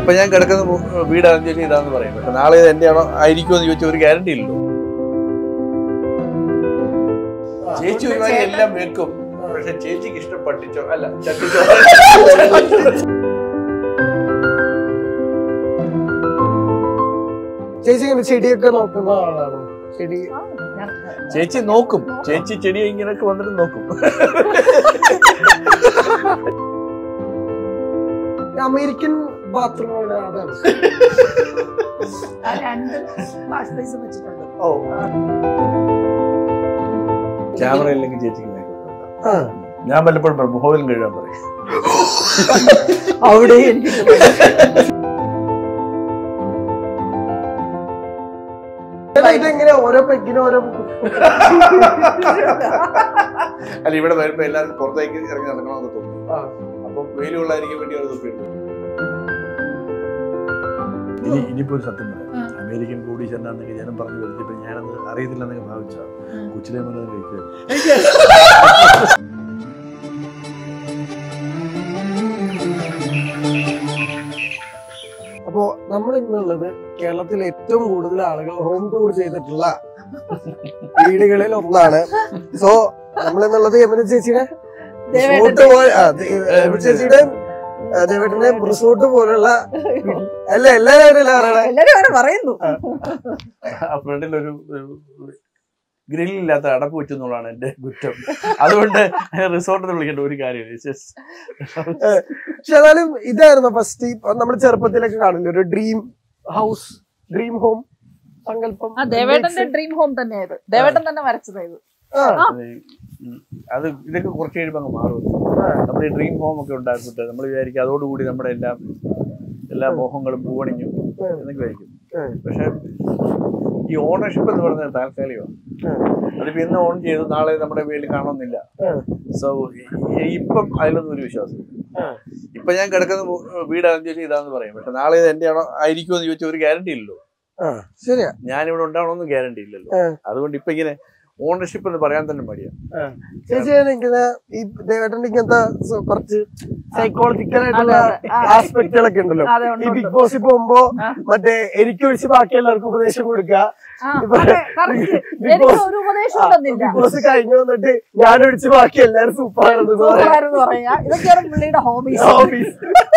ഇപ്പൊ ഞാൻ കിടക്കുന്ന മു- വീടാണെന്ന് ചോദിച്ചാൽ ഇതാന്ന് പറയും പക്ഷെ നാളെ ഇത് എന്റെ ആണോ ആയിരിക്കുമോ എന്ന് ചോദിച്ചാൽ ഒരു ഗ്യാരണ്ടി ഇല്ലല്ലോ ചേച്ചി ഒരുമാതിരി എല്ലാം വെക്കും പക്ഷെ ചേച്ചിക്ക് ഇഷ്ടം പട്ടിച്ചോ അല്ല ചട്ടിച്ചോ ചേച്ചി ഇങ്ങനെ ചെടിയൊക്കെ നോക്കുന്ന ആളാണോ ചെടി ആ, ഞാൻ- ചേച്ചി നോക്കും ചേച്ചി ചെടി ഇങ്ങനെയൊക്കെ വന്നിട്ട് നോക്കും അമേരിക്കൻ ബാത്റൂം അതാണ് ആ രണ്ട് വാഷ് ബേസ് വെച്ചിട്ടുണ്ട് ഓ ക്യാമറ ഇല്ലെങ്കിൽ ചേച്ചിക്ക് മേക്കപ്പ് ആ. ഞാൻ പലപ്പോഴും പറയും, മുഖവിലും കഴുകാൻ പറയും അവിടെ എനിക്ക് ഇതെങ്ങനെ ഓരോ പെക്കിനും ഓരോ അല്ല ഇവിടെ വരുമ്പോ എല്ലാവരും പുറത്തേക്ക് ഇറങ്ങി നടക്കണമെന്ന് തോന്നുന്നു ആ. അപ്പൊ വെയിലുള്ളായിരിക്കും വേണ്ടി അവർ തൊപ്പിടുന്നു ഇനി ഇനിയിപ്പോ ഒരു സത്യം പറയാം ആ. അമേരിക്കൻ കോടീശ്വരനാന്നൊക്കെ ഞാനും പറഞ്ഞു വരുത്തിയപ്പോ ഞാനത് അറിയത്തില്ലെന്നൊക്കെ ഭാവിച്ച ഉം. കൊച്ചിലെ മുതൽ കഴിക്കുക അപ്പോ നമ്മൾ ഇന്നുള്ളത് കേരളത്തിൽ ഏറ്റവും കൂടുതൽ ആളുകൾ ഹോം ടൂർ ചെയ്തിട്ടുള്ള വീടുകളിൽ ഒന്നാണ് സോ നമ്മൾ എന്നുള്ളത് യമന ചേച്ചിയുടെ റിസോർട്ട് പോലെ ആ, ദേ- യമന ചേച്ചിയുടെ ആ, ദേവേട്ടന്റെ റിസോർട്ട് പോലുള്ള അല്ല എല്ലാവരും പറയണേ എല്ലാരും അങ്ങനെ പറയുന്നു ആ ഫ്രണ്ടിൽ ഒരു ഗ്രില്ലില്ലാത്ത അടപ്പ് വെച്ചു എന്നുള്ളതാണ് എന്റെ കുറ്റം അതുകൊണ്ട് റിസോർട്ടിൽ വിളിക്കേണ്ട ഒരു കാര്യമില്ല It's just- പക്ഷെ എന്നാലും ഇതായിരുന്നു ഫസ്റ്റ് നമ്മൾ ചെറുപ്പത്തിലൊക്കെ കാണില്ല ഒരു ഡ്രീം ഹൗസ് ഡ്രീം ഹോം സങ്കല്പം ആ ദേവേട്ടന്റെ ഡ്രീം ഹോം തന്നെയായത് ദേവേട്ടൻ തന്നെ വരച്ചത് ഇത് ആ, അത് ഈ- അത് ഇതൊക്കെ കുറച്ച് കഴിയുമ്പോൾ അങ്ങ് മാറും നമ്മൾ ഈ ഡ്രീം ഹോം ഒക്കെ ഉണ്ടാക്കിയിട്ട് നമ്മൾ വിചാരിക്കും അതോടുകൂടി നമ്മുടെ എല്ലാം എല്ലാ മോഹങ്ങളും പൂവണിഞ്ഞു എന്നൊക്കെ വിചാരിക്കും ഉം. പക്ഷെ ഈ ഓണർഷിപ്പ് എന്ന് പറയുന്നത് താൽക്കാലികമാണ് അതിപ്പോ ഇന്ന് ഓൺ ചെയ്ത് നാളെ നമ്മുടെ പേരിൽ കാണണമെന്നില്ല ഉം. സോ ഇപ്പം അതിലൊന്നും ഒരു വിശ്വാസം ഉം. ഇപ്പൊ ഞാൻ കിടക്കുന്ന മു- വീടാണെന്ന് ചോദിച്ചാൽ ഇതാന്ന് പറയും പക്ഷെ നാളെ ഇത് എന്റെ ആണോ ആയിരിക്കുമോ എന്ന് ചോദിച്ചാൽ ഒരു ഗ്യാരണ്ടി ഇല്ലല്ലോ ആ, ശരിയാ ഞാനിവിടെ ഉണ്ടാവണമെന്ന് ഗ്യാരണ്ടി ഇല്ലല്ലോ ഉം. അതുകൊണ്ട് ഇപ്പൊ ഇങ്ങനെ ഓണർഷിപ്പ് എന്ന് പറയാൻ തന്നെ മടിയാണ് ചേച്ചി ഇങ്ങനെ ഈ ദേവേട്ടന്റെ ഇങ്ങനത്തെ സ- കുറച്ച് സൈക്കോളജിക്കൽ ആയിട്ടുള്ള അതെ, അതെ. ആ, ആസ്പെക്ടുകളൊക്കെ ഉണ്ടല്ലോ അതെ, ഉണ്ട്, ഈ ഉണ്ട്. ബിഗ് ബോസിൽ പോകുമ്പോ ആ. മറ്റേ എനിക്കൊഴിച്ച് ബാക്കി എല്ലാവർക്കും ഉപദേശം കൊടുക്കുക ആ, ഇപ്പൊ അതെ, correct. ബിഗ് എനിക്ക് ബോസ് ഒരു ഉപദേശം തന്നില്ല ബിഗ് ബോസ് കഴിഞ്ഞു വന്നിട്ട് ഞാൻ ഒഴിച്ച് ബാക്കി എല്ലാവരും സൂപ്പർ ആണെന്ന് പറയാം സൂപ്പറായിരുന്നു പറയാ ഇതൊക്കെയാണ് പുള്ളിയുടെ ഹോബീസ് ഹോബീസ്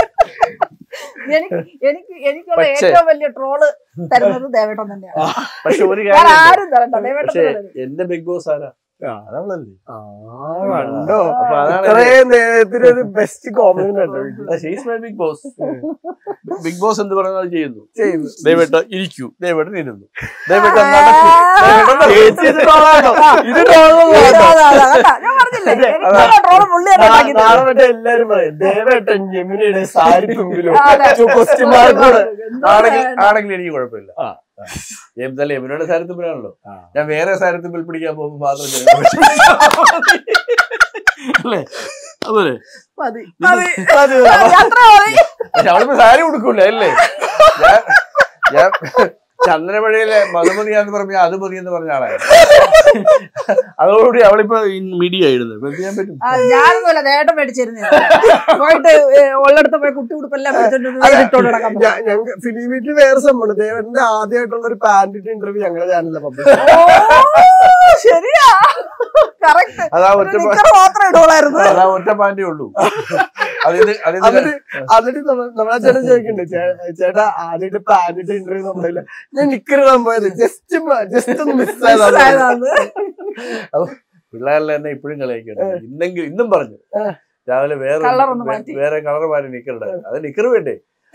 എനിക്ക് എനിക്ക് എനിക്കുള്ള പക്ഷേ- ഏറ്റവും വലിയ ട്രോള് തരുന്നത് ദേവേട്ടൻ തന്നെയാണ് പക്ഷെ ഒരു വേറെ കാര്യം ആരും തരണ്ട ദേവേട്ടൻ പക്ഷെ തരുന്നത്. എന്റെ ബിഗ് ബോസ് ആരാ അതവളല്ലേ ആ കണ്ടോ അപ്പൊ അതാണ് ഇത്രയും നേരത്തിനൊരു ബെസ്റ്റ് കോംപ്ലിമെന്റ് ഉണ്ടോ my big boss big boss എന്ത് പറയുന്നത് അത് ചെയ്യുന്നു ചെയ്യുന്നു ദയവേട്ട ഇരിക്കൂ ദയവേട്ടൻ ഇരുന്നു ദയവേട്ട നടക്കൂ ദയവേട്ടൻ നടക്കൂ. ചേച്ചി ഇത് troll-ആണോ? ഇത് troll ഒന്നും അതാ, അല്ല. അതാ, അതാ, കണ്ടാ? ഞാൻ പറഞ്ഞില്ലേ അതെ, എനിക്കുള്ള ട്രോള് പുള്ളി തന്നെ നാ- ഉണ്ടാക്കി തരും. നാളെ മറ്റേ എല്ലാരും പറയും ദേവേട്ടൻ ജമിനിയുടെ സാരി തുമ്പിലും അതെ. ക്വസ്റ്റ്യൻ മാർക്കോട് എന്തോ ആണെങ്കിൽ വേണ്ട. ആണെങ്കിൽ എനിക്ക് കുഴപ്പമില്ല എന്തായാലും എമിനോട് സാരത്തിലാണല്ലോ ഞാൻ വേറെ സാരത്തിമ്പിൽ പിടിക്കാൻ പോകുമ്പോൾ മാത്രം ചെയ്യാൻ പറ്റും. അല്ലേ അതുപോലെ മതി ഇത് മതി അത് മതി, അത്ര മതി പക്ഷെ അവളിപ്പോ സാരി കൊടുക്കൂല അല്ലേ ഞാൻ ഞാൻ ചന്ദ്രമഴയിലെ മധുമതിയാന്ന് പറഞ്ഞ അത് മതി എന്ന് പറഞ്ഞ ആളായിരുന്നു അതോടുകൂടി അവളിപ്പോ മീഡിയ ആയിരുന്നു ഇപ്പൊ എന്ത് ചെയ്യാൻ പറ്റും ആ, ഞാനൊന്നുമല്ല ദേട്ടം മേടിച്ചിരുന്നു പോയിട്ട് ഏ, ഉള്ളിടത്ത് പോയി കുട്ടി ഉടുപ്പെല്ലാം മേടിച്ചോണ്ട് വന്ന് അതെ. ഇട്ടോണ്ട് നടക്കാൻ പറ്റും. ഞ- ഞങ്ങക്ക് ഫിലിം വീട്ടിൽ വേറെ സംഭവം ദേവന്റെ ആദ്യമായിട്ടുള്ള ഒരു പാൻറ് ഇന്റർവ്യൂ ഞങ്ങളുടെ ചാനലിലെ പബ്ലിഷ് ഓ, ശരിയാ കറക്റ്റ് അതാ ഒറ്റ പാ- നിക്കർ മാത്രമേ ഇടുള്ളായിരുന്നു അതാ ഒറ്റ പാൻറ്റേ ഉള്ളൂ അതിന് അതിന് എന്നിട്ട് എന്നിട്ട് നമ്മ- നമ്മളെ ചേട്ടൻ ചോദിക്കണ്ടേ ചേ- ചേട്ടാ ആദ്യമായിട്ട് പാൻറ് ഇന്റർവ്യൂ നമ്മളില്ല ഞാൻ നിക്കറിടാൻ പോയത് ജസ്റ്റ് ജസ്റ്റ് ഒന്ന് മിസ് ആയതാണ് ആയതാണ്. പിള്ളേരെല്ലാം എന്നെ ഇപ്പോഴും കളിയാക്കണം ഇന്നെങ്കിലും ഇന്നും പറഞ്ഞു ആ. രാവിലെ വേറെ Colour ഒന്ന് വേ- മാറ്റി. വേറെ കളർ മാറി നിക്കറുണ്ട് അത് നിക്കർ വേണ്ടേ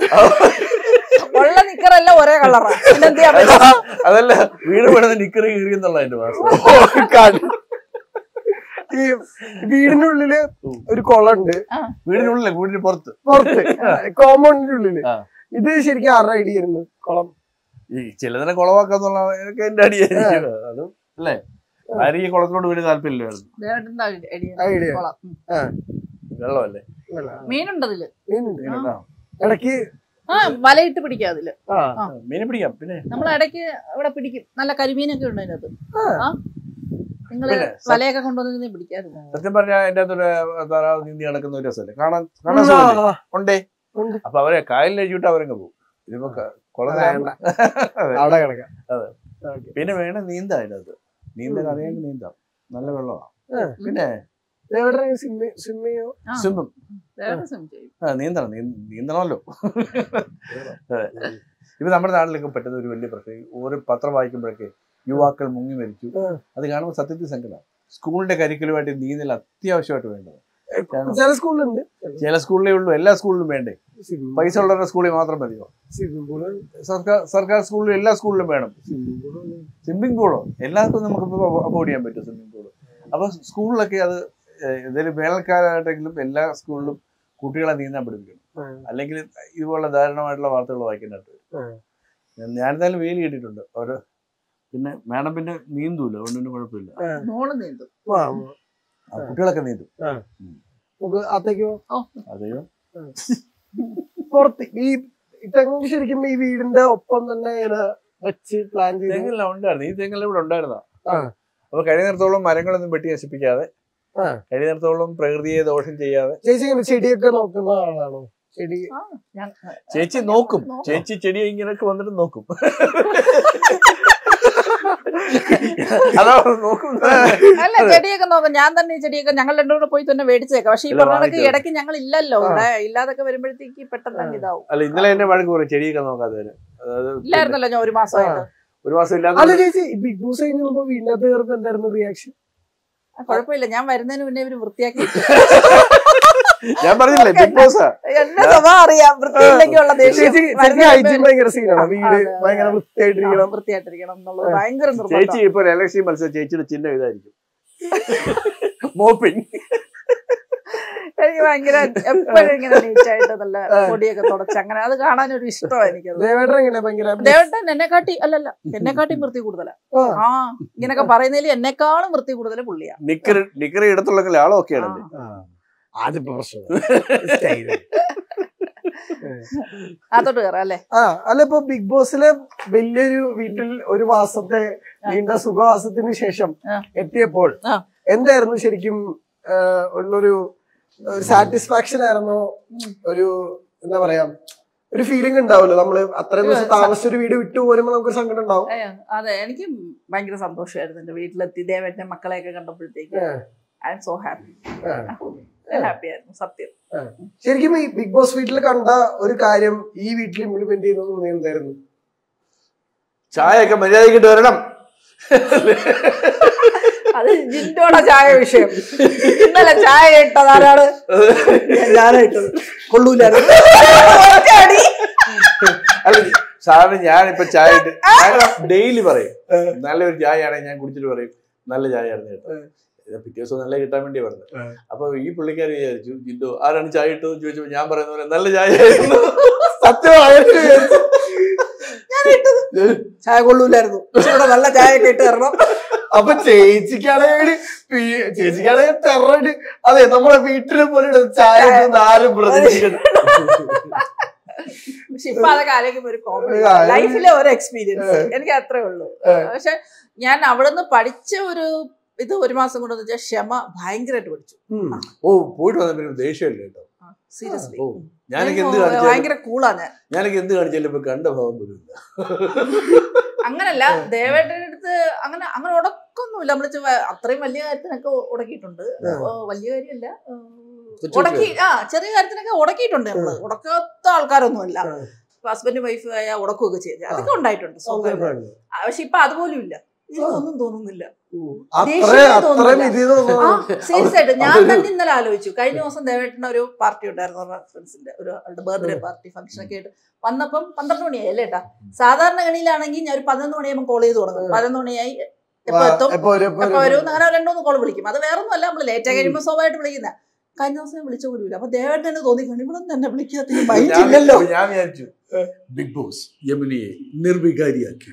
ഉള്ള നിക്കറെല്ലാം ഒരേ കളറാ പിന്നെ എന്ത് ചെയ്യാൻ പറ്റും അതല്ല വീട് പണിത് നിക്കർ കീറിയെന്നുള്ള എന്റെ വാസ്തവം കാര്യം. ഈ വീടിനുള്ളില് ഒരു കുളമുണ്ട് വീടിനുള്ളിലെ വീടിന് പുറത്ത് പുറത്ത് കോമ്പൗണ്ടിന്റെ ഉള്ളില് ആ. ഇത് ശരിക്കും ആരുടെ ഐഡിയ ആയിരുന്നു കുളം ഈ ചിലതിനെ കുളവാക്കാന്നുള്ള എനിക്ക് എന്റെ അടിയായിരിക്കും അതും അല്ലേ ആരും ഈ കുളത്തിനോട് വലിയ താല്പര്യമില്ലായിരുന്നു ദേവന്റെ ഐഡിയ ഐഡിയ കൊള്ളാം. ഉം. വെള്ളമല്ലേ മീനുണ്ടതില് മീനുണ്ട്. മീനുണ്ടോ? ഇടയ്ക്ക് ആ വലയിട്ട് പിടിക്കാം അതില് ആ ആ. മീനെ പിടിക്കാം പിന്നെ നമ്മൾ ഇടയ്ക്ക് ഇവിടെ പിടിക്കും നല്ല കരിമീനൊക്കെ ഉണ്ട് അതിനകത്ത് ആ. ആ നിങ്ങള് പിന്നെ സ- വലയൊക്കെ കൊണ്ടുവന്നിരുന്നേ പിടിക്കായിരുന്നു സത്യം പറഞ്ഞാൽ എന്റെ അകത്തൊരു താറാവ് നീന്തി നടക്കുന്ന ഒരു രസമല്ലേ കാണാൻ കാണാൻ ആ, സുഖമല്ലേ? ഉണ്ടേ ഉണ്ട്. അപ്പൊ അവരെ കായലിൽ അഴിച്ചിട്ട് അവരങ്ങ് പോകും ഇതിപ്പോ ക- കുളത്തിലാകുമ്പോ അതെ. അവിടെ കിടക്കാം അതെ. ഓക്കേ. പിന്നെ വേണം നീന്താ അതിനകത്ത് നീന്താൻ അറിയാമെങ്കിൽ നീന്താം നല്ല വെള്ളമാണ് ആ. പിന്നെ എവിടെ സ്വിമ്മിങ് ചെയ്യോ ആ. സ്വിമ്മും ദേവേട്ടൻ swim ചെയ്യും. ആ നീന്തണം നീ- നീന്തണമല്ലോ അതെ. ഇപ്പൊ നമ്മുടെ നാട്ടിലൊക്കെ പറ്റുന്ന ഒരു വലിയ പ്രശ്നം ഓരോ പത്രം വായിക്കുമ്പോഴൊക്കെ യുവാക്കൾ മുങ്ങി മരിച്ചു ആ. അത് കാണുമ്പോൾ സത്യത്തിൽ സങ്കടം സ്കൂളിന്റെ കരിക്കുലുമായിട്ട് നീന്തൽ അത്യാവശ്യമായിട്ട് വേണ്ടത് ചില സ്കൂളിലുണ്ട് ചില സ്കൂളിലേ ഉള്ളൂ എല്ലാ സ്കൂളിലും വേണ്ടേ പൈസ ഉള്ളവരുടെ സ്കൂളിൽ മാത്രം മതിയോ സ്വിമ്മിംഗ് പൂള് സർക്കാർ സർക്കാർ സ്കൂളിലും എല്ലാ സ്കൂളിലും വേണം സ്വിമ്മിംഗ് പൂള് സ്വിമ്മിംഗ് പൂളോ എല്ലാവർക്കും നമുക്ക് അഫോർഡ് ചെയ്യാൻ പറ്റും സ്വിമ്മിംഗ് പൂള് അപ്പൊ സ്കൂളിലൊക്കെ അത് ഏഹ്, ഇതൊരു വേനൽക്കാലമായിട്ടെങ്കിലും എല്ലാ സ്കൂളിലും കുട്ടികളെ നീന്താൻ പഠിപ്പിക്കണം ആ. അല്ലെങ്കിൽ ഇതുപോലുള്ള ധാരണമായിട്ടുള്ള വാർത്തകൾ വായിക്കാനായിട്ട് ആ. ഞാനെന്തായാലും വെയിൽ കിട്ടിയിട്ടുണ്ട് ഒരു പിന്നെ മാഡം പിന്നെ നീന്തൂല അതുകൊണ്ട് പിന്നെ കുഴപ്പമില്ല മോള് നീന്തും ആ, ആ, കുട്ടികളൊക്കെ നീന്തും നമുക്ക് അത്തേക്കോ അതെയോ പുറത്ത് ഈ തെങ്ങ് ശരിക്കും ഈ വീടിന്റെ ഒപ്പം തന്നെ ഇങ്ങനെ വെച്ച് പ്ലാൻ ചെയ്ത് തെങ്ങെല്ലാം ഉണ്ടായിരുന്നു ഈ തെങ്ങെല്ലാം ഇവിടെ ഉണ്ടായിരുന്ന ആ. അപ്പൊ കഴിയുന്നിടത്തോളം മരങ്ങളൊന്നും വെട്ടി നശിപ്പിക്കാതെ ആ. കഴിയുന്നിടത്തോളം പ്രകൃതിയെ ദോഷം ചെയ്യാതെ ചേച്ചി ഇങ്ങനെ ചെടിയൊക്കെ നോക്കുന്ന ആളാണോ ചെടി ആ, ഞാൻ- ചേച്ചി നോക്കും നോക്കും. ചേച്ചി ചെടി ഇങ്ങനെയൊക്കെ വന്നിട്ട് നോക്കും അതാ നോക്കും അല്ല ചെടിയൊക്കെ നോക്കാം ഞാൻ തന്നെ ഈ ചെടിയൊക്കെ ഞങ്ങൾ രണ്ടും കൂടെ പോയി തന്നെ മേടിച്ചേക്കാം പക്ഷെ ഈ ഇല്ല, പറഞ്ഞ വാങ്ങിച്ചോ. ഇടയ്ക്ക് ഞങ്ങൾ ഇല്ലല്ലോ ഇവിടെ ഇല്ലാതൊക്കെ വരുമ്പോഴത്തേക്ക് പെട്ടെന്ന് അങ്ങ് ഇതാവും അല്ല ഇന്നലെ എന്നെ വഴക്ക് പറയും ചെടിയൊക്കെ നോക്കാതെ വരെ. അതായത് ഇല്ലായിരുന്നല്ലോ ഞാൻ ഒരു മാസമായിട്ട് ഒരു മാസം അല്ല ഇല്ലാതെ ചേച്ചി ബിഗ് ബോസ് കഴിഞ്ഞപ്പോ വീടിനകത്ത് കയറുമ്പോ എന്തായിരുന്നു റിയാക്ഷൻ കുഴപ്പമില്ല ഞാൻ വരുന്നതിന് മുന്നേ ഇവര് വൃത്തിയാക്കി ഇട്ടു. ഞാൻ പറഞ്ഞില്ലേ ബിഗ് ബോസാ എന്നെ സ്വഭാവം അറിയാം വൃത്തിയിലേക്കുള്ള ദേഷ്യം ചേച്ചി ചേച്ചി വരുന്നതിന് ഹൈജീൻ മുമ്പേ ഭയങ്കര സീനാണ് വീട് അതെ, അതെ. ഭയങ്കര വൃത്തിയായിട്ടിരിക്കണം വൃത്തിയായിട്ടിരിക്കണം എന്നുള്ളത് ഭയങ്കര ചേച്ചി നിർബന്ധം ഇപ്പൊ ഒരു ഇലക്ഷൻ മത്സരം ചേച്ചിയുടെ ചിഹ്നം ഇതായിരിക്കും മോപ്പിംഗ് എനിക്ക് ഭയങ്കര എപ്പോഴും ഇങ്ങനെ നീറ്റായിട്ട് നല്ല പൊടിയൊക്കെ തുടച്ച് അങ്ങനെ അത് കാണാൻ ഒരു ഇഷ്ടമാണ് എനിക്കത് ദേവേട്ടൻ എങ്ങനെ ഭയങ്കര ദേവട്ടൻ എന്നെക്കാട്ടി അല്ലല്ല എന്നെക്കാട്ടി വൃത്തി കൂടുതലാ ആ. ആ ഇങ്ങനൊക്കെ പറയുന്നതിൽ എന്നെക്കാളും വൃത്തി കൂടുതൽ പുള്ളിയാ നിക്കർ നിക്കർ ഇടത്തുള്ള ആളൊക്കെ ആണല്ലേ ആ. അതിപ്പോ പ്രശ്നം സ്റ്റൈല്. അതോട്ട് കയറാം അല്ലേ ആ അല്ല ഇപ്പൊ ബിഗ് ബോസിലെ വലിയൊരു വീട്ടിൽ ഒരു മാസത്തെ നീണ്ട സുഖവാസത്തിന് ശേഷം ആ. എത്തിയപ്പോൾ ആ. എന്തായിരുന്നു ശരിക്കും ആ, ഉള്ളൊരു ഒരു സാറ്റിസ്ഫാക്ഷൻ ആയിരുന്നോ ഒരു എന്താ പറയാ ഒരു ഫീലിംഗ് ഉണ്ടാവുമല്ലോ നമ്മള് അത്രയും ദിവസം താമസിച്ചൊരു വീട് വിട്ടു പോരുമ്പോ നമുക്കൊരു സങ്കടം ഉണ്ടാവും ഏ, അതെ എനിക്ക് ഭയങ്കര സന്തോഷമായിരുന്നു എന്റെ വീട്ടിലെത്തി ദേവേട്ടനെ മക്കളെയൊക്കെ കണ്ടപ്പോഴത്തേക്ക് ആ. ഐ എം സോ ഹാപ്പി ആ. ഹാപ്പി ആയിരുന്നു സത്യം ശരിക്കും ഈ ബിഗ് ബോസ് വീട്ടിൽ കണ്ട ഒരു കാര്യം ഈ വീട്ടിൽ ഇംപ്ലിമെന്റ് ചെയ്യുന്നത് തോന്നിയെന്തായിരുന്നു ചായയൊക്കെ മര്യാദക്കിട്ട് വരണം അത് ജിൻഡോടെ ചായ വിഷയം ഇന്നലെ ചായ ഇട്ടത് ആരാണ് ഞാനാ ഇട്ടത് കൊള്ളൂലായിരുന്നു ഒറ്റയടി. അല്ല സാറിന് ഞാനിപ്പോ ചായ ഇട്ട് ഡെയിലി പറയും നല്ലൊരു ചായ ആണെങ്കിൽ ഞാൻ കുടിച്ചിട്ട് പറയും നല്ല ചായ ആയിരുന്നു കേട്ടോ ഇത് പിറ്റേ ദിവസം നല്ല കിട്ടാൻ വേണ്ടി പറഞ്ഞത് ഉം. അപ്പൊ ഈ പുള്ളിക്കാർ വിചാരിച്ചു ജിൻഡോ ആരാണ് ചായ ഇട്ടതെന്ന് ചോദിച്ചപ്പോ ഞാൻ പറയുന്ന പോലെ നല്ല ചായ ആയിരുന്നു സത്യമായിട്ട് ചായ കൊള്ളൂലായിരുന്നു ഇവിടെ നല്ല ചായ ഒക്കെ ഇട്ട് തരണം അപ്പൊ ചേച്ചിക്കാണെങ്കിൽ പി- ചേച്ചിക്കാണെങ്കിൽ ടെററായിട്ട് അതെ നമ്മളെ വീട്ടിലെ പോലെ ഉണ്ട്. ചായ ഇടുന്ന ആരും പ്രതീക്ഷിക്കണം പക്ഷെ ഇപ്പൊ അതൊക്കെ ആലോചിക്കുമ്പോ ഒരു കോമഡി ഒരു കാര്യം. ലൈഫിലെ ഒരു എക്സ്പീരിയൻസ് എനിക്ക് അത്രേ ഉള്ളൂ പക്ഷെ ഞാൻ അവിടെ നിന്ന് പഠിച്ച ഒരു ഇത് ഒരു മാസം കൊണ്ട് വെച്ചാൽ ക്ഷമ ഭയങ്കരമായിട്ട് പഠിച്ചു ഓ പോയിട്ട് വന്നപ്പോ ദേഷ്യമല്ലേ കേട്ടോ സീരിയസ്ലി ഓ ഞാനൊക്കെ എന്ത് കാണിച്ചാലും ഭയങ്കര കൂളാ ഞാൻ ഞാനൊക്കെ എന്ത് കാണിച്ചാലും ഇപ്പൊ കണ്ട ഭാവം പോലും ഇല്ല അങ്ങനല്ല ദേവേട്ടന്റെ അടുത്ത് അങ്ങനെ അങ്ങനെ ഉടക്കൊന്നുമില്ല നമ്മൾ അത്രയും വലിയ കാര്യത്തിനൊക്കെ ഉടക്കിയിട്ടുണ്ട് ഓ, വലിയ കാര്യമല്ല ഏ, കൊച്ചു ഉടക്കി ആ ചെറിയ കാര്യത്തിനൊക്കെ ഉടക്കിയിട്ടുണ്ട് നമ്മള് ഉടക്കാത്ത ആൾക്കാരൊന്നുമല്ല ആ. ഹസ്ബൻഡ് വൈഫ് ആയ ഉടക്കുകയൊക്കെ ചെയ്ത് അതൊക്കെ ഉണ്ടായിട്ടുണ്ട് സ്വാഭാവികം. ആ, പക്ഷെ ഇപ്പൊ അതുപോലും ഇല്ല എനിക്കൊന്നും തോന്നുന്നില്ല അത്ര ദേഷ്യമേ അത്രയും തോന്നില്ല. ഇത് ആ തോന്നുന്നു. സീരിയസ് ആയിട്ട് ഞാൻ അവര് തന്നെ ഇന്നലെ ആലോചിച്ചു കഴിഞ്ഞ ദിവസം ദേവേട്ടന് ഒരു പാർട്ടി ഉണ്ടായിരുന്നു അവരുടെ ഫ്രണ്ട്സിന്റെ ഒരു ആളുടെ ബർത്ത്ഡേ പാർട്ടി ഫംഗ്ഷൻ ഒക്കെ ആയിട്ട് വന്നപ്പം പന്ത്രണ്ട് മണിയായി അല്ലേ ഏട്ടാ സാധാരണ ഗണിയിലാണെങ്കിൽ ഞാൻ ഒരു പതിനൊന്ന് മണിയാകുമ്പോൾ കോൾ ചെയ്ത് തുടങ്ങും പതിനൊന്ന് മണിയായി എപ്പോ എത്തും എപ്പോ വരും, എപ്പോ എപ്പോ വരും? വരും അങ്ങനെ രണ്ടൂന്ന് കോൾ വിളിക്കും അത് വേറെ ഒന്നുമല്ല നമ്മൾ ലേറ്റ് ആയി കഴിയുമ്പോൾ സ്വാഭാവികമായിട്ട് വിളിക്കുന്ന കഴിഞ്ഞ ദിവസം ഞാൻ വിളിച്ച പോലും ഇല്ല അപ്പൊ ദേവേട്ടൻ തന്നെ തോന്നി ഇവിടെ തന്നെ വിളിക്കാത്ത മൈൻഡില്ലല്ലോ ഞാൻ- ഞാൻ വിചാരിച്ചു ബിഗ് ബോസ് യമുനയെ നിർവികാരിയാക്കി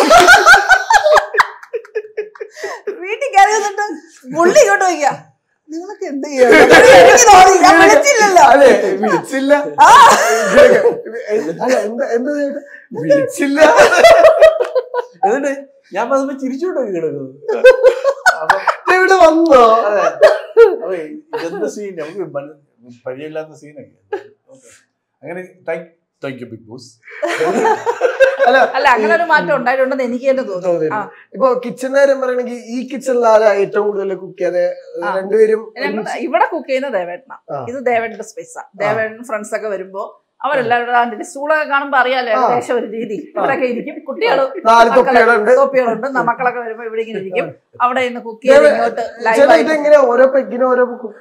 വീട്ടിൽ കയറി വന്നിട്ട് പുള്ളി ഇങ്ങോട്ട് വയ്ക്കുക നിങ്ങളൊക്കെ എന്ത് ചെയ്യാ എനിക്ക് തോന്നി ഞാൻ വിളിച്ചില്ലല്ലോ അതെ വിളിച്ചില്ല ആ. അല്ല, എന്താ എന്താ ചേട്ടാ? വിളിച്ചില്ല എന്നിട്ട് ഞാൻ വന്നപ്പോ ചിരിച്ചോണ്ടൊക്കെ കിടക്കുന്നു അപ്പൊ ദേ ഇവിടെ വന്നോ അതെ. അപ്പൊ ഇതെന്ത് സീൻ നമുക്ക് മന- പരിചയമില്ലാത്ത സീനൊക്കെ അങ്ങനെ thank thank you big boss അല്ല അല്ല അങ്ങനെ ഒരു മാറ്റം ഉണ്ടായിട്ടുണ്ടെന്ന് എനിക്ക് തന്നെ തോന്നുന്നു തോന്നിയില്ല. ആ. ഇപ്പൊ കിച്ചണിന്റെ കാര്യം പറയണെങ്കിൽ ഈ കിച്ചണിൽ ആരാ ഏറ്റവും കൂടുതൽ കുക്ക് ചെയ്യാതെ ആ. രണ്ടുപേരും ഞങ്ങൾ ഇവിടെ കുക്ക് ചെയ്യുന്ന ദേവേട്ടനാ ആ. ഇത് ദേവേട്ടന്റെ സ്പേസാ ദേവേട്ടൻ ഫ്രണ്ട്സ് ഒക്കെ വരുമ്പോ അവരെല്ലാവരും അതിന്റെ സ്റ്റൂളൊക്കെ കാണുമ്പോ അറിയാലോ ഏകദേശം ഒരു രീതി ഇവിടെയൊക്കെ ഇരിക്കും കുട്ടികള് നാല് മക്കളെ- തൊപ്പികളുണ്ട് തൊപ്പികളുണ്ട് ന- മക്കളൊക്കെ വരുമ്പോ ഇവിടെ ഇങ്ങനെ ഇരിക്കും അവിടെ ഇന്ന് കുക്ക് ചെയ്ത് ഇങ്ങോട്ട് ചേട്ടാ ലൈവ് ഇതെങ്ങനെയാ ഓരോ പെഗിനും ഓരോ cook-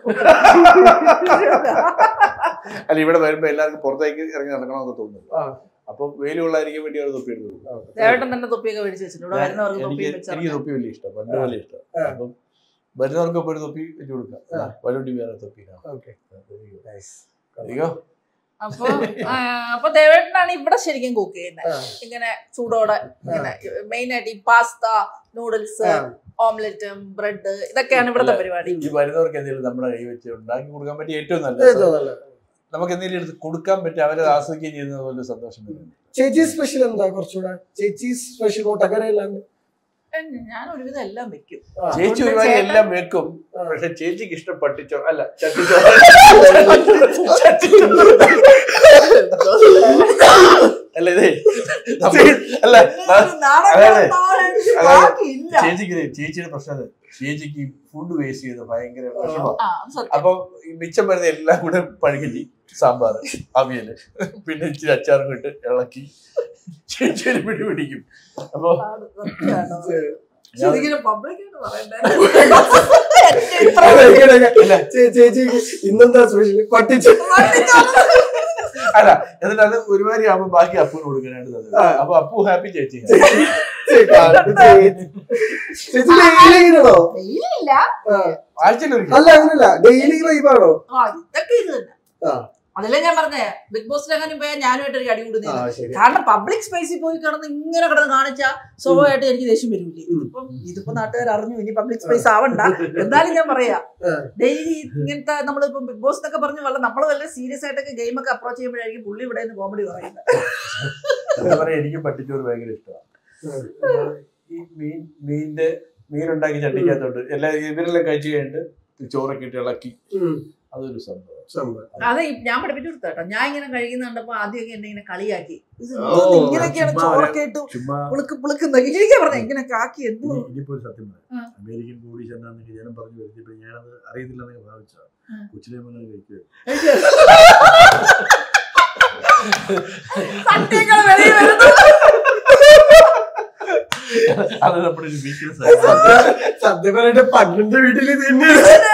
അല്ല ഇവിടെ വരുമ്പോ എല്ലാവർക്കും പുറത്തേക്ക് ഇറങ്ങി നടക്കണമെന്ന് തോന്നുന്നു ആ. അപ്പൊ വെയിലുള്ളായിരിക്കും വേണ്ടി അവർ തൊപ്പി എടുത്തു ദേവേട്ടൻ തന്നെ തൊപ്പിയൊക്കെ മേടിച്ച് വെച്ചിട്ടുണ്ട് ഇവിടെ വരുന്നവർക്ക് തൊപ്പി എനിക്ക് എനിക്ക് തൊപ്പി വലിയ ഇഷ്ടം പണ്ട് വലിയ ഇഷ്ടം ആ. അപ്പം വരുന്നവർക്ക് ഒരു തൊപ്പി വെച്ച് കൊടുക്കാം ആ. വലുണ്ടി വേറെ തൊപ്പി Okay. Nice. അയ്യോ അപ്പൊ ആ, അപ്പൊ ദേവേട്ടനാണ് ഇവിടെ ശരിക്കും കുക്ക് ചെയ്യുന്നത് ആ. ഇങ്ങനെ ചൂടോടെ ഇങ്ങനെ മെയിൻ ആയിട്ട് ഈ പാസ്ത നൂഡിൽസ് ആ. ഓംലെറ്റും ബ്രെഡ് ഇതൊക്കെയാണ് ഇവിടുത്തെ പരിപാടി ഈ വരുന്നവർക്ക് എന്തെങ്കിലും നമ്മുടെ കൈ വെച്ച് ഉണ്ടാക്കി കൊടുക്കാൻ പറ്റിയ ഏറ്റവും നല്ലത് ഏറ്റവും നല്ലത്. നമുക്ക് എന്തെങ്കിലും എടുത്ത് കൊടുക്കാൻ പറ്റും അവരെ ആസ്വദിക്കുകയും ചെയ്യുന്നത് പോലെ സന്തോഷം വരും ചേച്ചി സ്പെഷ്യൽ എന്താ കുറച്ചുകൂടെ ചേച്ചി സ്പെഷ്യൽ മുട്ടക്കരയിലാണ് ഞാൻ ഒരുവിധം എല്ലാം വെക്കും ചേച്ചി അതുകൊണ്ട് ഒരുമാതിരി ചേട്ടൻ- എല്ലാം വെക്കും ആ. പക്ഷെ ചേച്ചിക്ക് ഇഷ്ടം പട്ടിച്ചോ അല്ല ചട്ടിച്ചോ അല്ല ഇതേ നമ്മൾ- അല്ല ഒരു നാടൻ അതെ, അതെ. കാണാൻ എനിക്ക് അതെ. ബാക്കിയില്ല. ചേച്ചിക്ക് ഇതേ, ചേച്ചിയുടെ പ്രശ്നം അത്. ചേച്ചിക്ക് ഫുഡ് വേസ്റ്റ് ചെയ്ത് ഭയങ്കര വിഷമം ആ, അത് സത്യം. അപ്പൊ ഈ മിച്ചം വരുന്ന എല്ലാം കൂടെ പഴുകി സാമ്പാർ അവിയല് പിന്നെ ഇച്ചിരി അച്ചാറും ഇട്ട് ഇളക്കി ചേച്ചിയുടെ പിടി പിടിക്കും അപ്പൊ അത് സത്യമാണോ? ഞാൻ- ഇതിങ്ങനെ public ആയിട്ട് പറയണ്ടേ? അല്ല ചേച്ചി ഇന്നെന്താ സ്പെഷ്യൽ പട്ടിച്ചു അല്ല എന്നിട്ട് അത് ഒരുമാതിരി ആകുമ്പോ ബാക്കി അപ്പൂന് കൊടുക്കാനായിട്ട് തന്നത് ആ. അപ്പൊ അപ്പു ഹാപ്പി ചേച്ചി ചേച്ചി ഡെയിലി ഇങ്ങനെയാണോ Daily ഇല്ല. ആഴ്ചയിൽ ഒരിക്കൽ അല്ല അങ്ങനല്ല ഡെയിലി വൈബാണോ ആ, ഇതൊക്കെ ഇത് തന്നെ. ആ. അതല്ലേ ഞാൻ പറഞ്ഞേ ബിഗ് ബോസിൽ അങ്ങനെ പോയാൽ ഞാനുമായിട്ട് ഒരു അടി ആ കൂടുന്നില്ല ശരി കാരണം പബ്ലിക് സ്പേസിൽ പോയി കിടന്ന് ഇങ്ങനെ കിടന്ന് കാണിച്ചാ സ്വാഭാവികമായിട്ട് എനിക്ക് ദേഷ്യം വരില്ലേ ഉം. ഇതിപ്പം ഇതിപ്പോ നാട്ടുകാർ അറിഞ്ഞു ഇനി പബ്ലിക് സ്പേസ് ആവണ്ട എന്തായാലും ഞാൻ പറയാ ആ. ഡെയിലി ഇങ്ങനത്തെ നമ്മളിപ്പോ ബിഗ് ബോസ് എന്നൊക്കെ പറഞ്ഞ് വല്ല നമ്മൾ വല്ല സീരിയസ് ആയിട്ടൊക്കെ ഗെയിം ഒക്കെ അപ്രോച്ച് ചെയ്യുമ്പോഴായിരിക്കും പുള്ളി ഇവിടെ നിന്ന് കോമഡി പറയുന്നത് എന്താ പറയാ എനിക്ക് പട്ടിച്ചോറ് ഭയങ്കര ഇഷ്ടമാണ് ഈ മീൻ മീനിന്റെ മീൻ ഉണ്ടാക്കി ചട്ടിക്കകത്തോട്ട് എല്ലാ ഇവരെല്ലാം കഴിച്ചു കഴിഞ്ഞിട്ട് ചോറൊക്കെ ഇട്ട് ഇളക്കി ഉം. അതൊരു സംഭവം സംഭവം അത് ഈ- ഞാൻ പഠിപ്പിച്ചു കൊടുത്ത കേട്ടോ ഞാൻ ഇങ്ങനെ കഴിക്കുന്ന കണ്ടപ്പോ ആദ്യമൊക്കെ എന്നെ ഇങ്ങനെ കളിയാക്കി ഇത് ഓ, എന്തോന്ന് ഇങ്ങനെയൊക്കെയാണ് ചുമ്മാ ഒരു- ചോറൊക്കെ ഇട്ട് ചുമ്മാ പുളുക്ക് പുളുക്കുന്ന ഇങ്ങനെയൊക്കെ പറഞ്ഞ ഇങ്ങനെയൊക്കെ ആക്കി എന്തോ ഇനി- ഇനിയിപ്പോ ഒരു സത്യം ആ. പറയാം അമേരിക്കൻ കൂടി ചെന്നാണെങ്കിൽ ജനം പറഞ്ഞു വരുത്തിയപ്പോ ഞാനത് അറിയത്തില്ലെന്നൊക്കെ ഭാവിച്ച ആ. കൊച്ചിലെ മുന്നേ കഴിക്കുക സത്യങ്ങൾ വെളിയിൽ വരുന്നു അത് നമ്മുടെ ഒരു വീക്ക്നെസ് ആയിരുന്നു സത്യം പറഞ്ഞിട്ട് പണ്ടിന്റെ വീട്ടില് തന്നെ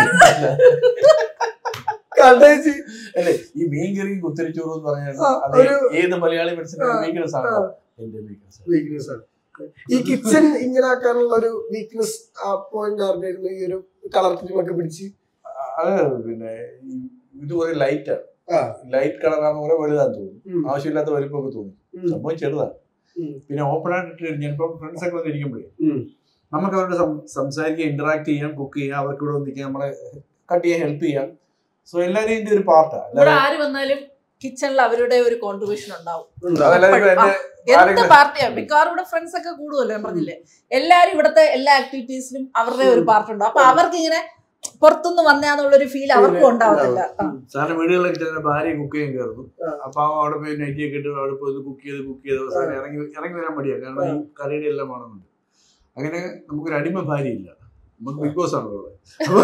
കണ്ടേച്ചി അല്ലെ ഈ മീൻ കറി കുത്തിരിച്ചോറ് എന്ന് പറഞ്ഞാൽ ആ, അത് ഒരു- ഏത് മലയാളി മനസ്സിലായ ആ, വീക്ക്നെസ് ആണ് ആ. എന്റെ വീക്ക്നെസ് വീക്ക്നെസ് ആണ് ഈ കിച്ചൺ ഇങ്ങനെ ആക്കാനുള്ള ഒരു വീക്ക്നെസ് ആ പോയിന്റ് ആർക്കായിരുന്നു ഈ ഒരു കളർ ക്രീമൊക്കെ പിടിച്ച് അത് പിന്നെ ഈ- ഇത് കുറെ ലൈറ്റ് ആണ് ആ. ലൈറ്റ് കളറാണ് കുറെ വലുതാന്ന് തോന്നുന്നു ഉം. ആവശ്യമില്ലാത്ത വലിപ്പമൊക്കെ തോന്നി ഉം. സംഭവം ചെറുതാണ് ഉം. പിന്നെ ഓപ്പൺ ആയിട്ട് ഞാനിപ്പം ഫ്രണ്ട്സ് ഒക്കെ വന്നിരിക്കുമ്പോഴേ ഉം. നമുക്ക് അവരോട് സം- സംസാരിക്കുക ഇന്ററാക്ട് ചെയ്യാം കുക്ക് ചെയ്യാം അവർക്ക് ഇവിടെ വന്നിരിക്കാം നമ്മളെ കട്ട് ചെയ്യാൻ ഹെൽപ്പ് ചെയ്യാം സോ എല്ലാവരും ഇതിന്റെ ഒരു പാർട്ടാണ് ഇവിടെ ആര് വന്നാലും കിച്ചണിൽ അവരുടെ ഒരു കോൺട്രിബ്യൂഷൻ ഉണ്ടാവും ഉണ്ടാവും. അതല്ലാതെ ഇപ്പൊ എന്റെ എന്ത് ആരെങ്കിലും- പാർട്ടിയാ മിക്കവാറും ഇവിടെ ഫ്രണ്ട്സ് ഒക്കെ കൂടുമല്ലോ ഞാൻ പറഞ്ഞില്ലേ എല്ലാരും ഇവിടുത്തെ എല്ലാ ആക്ടിവിറ്റീസിലും അവരുടെ ഒരു പാർട്ട് ഉണ്ടാവും അപ്പൊ അവർക്ക് ഇങ്ങനെ പുറത്തുനിന്ന് വന്നാന്നുള്ളൊരു ഫീൽ അവർക്കും ഉണ്ടാവത്തില്ല ആ. സാറിന് വീടുകളിലൊക്കെ ചെന്ന ഭാര്യ കുക്ക് ചെയ്യാൻ കയറുന്നു ആ. അപ്പൊ അവൻ അവിടെ പോയി നെറ്റി ഒക്കെ ഇട്ട് അവിടെ പോയി കുക്ക് ചെയ്ത് കുക്ക് ചെയ്ത് അവസാനം ഇറങ്ങി ഇറങ്ങി വരാൻ മടിയാണ് കാരണം ഈ കറിയുടെ എല്ലാം ആണെന്നുണ്ട് അങ്ങനെ നമുക്കൊരു അടിമ ഭാര്യയില്ല നമുക്ക് ബിഗ് ബോസ് ആണല്ലോ ഉള്ളത്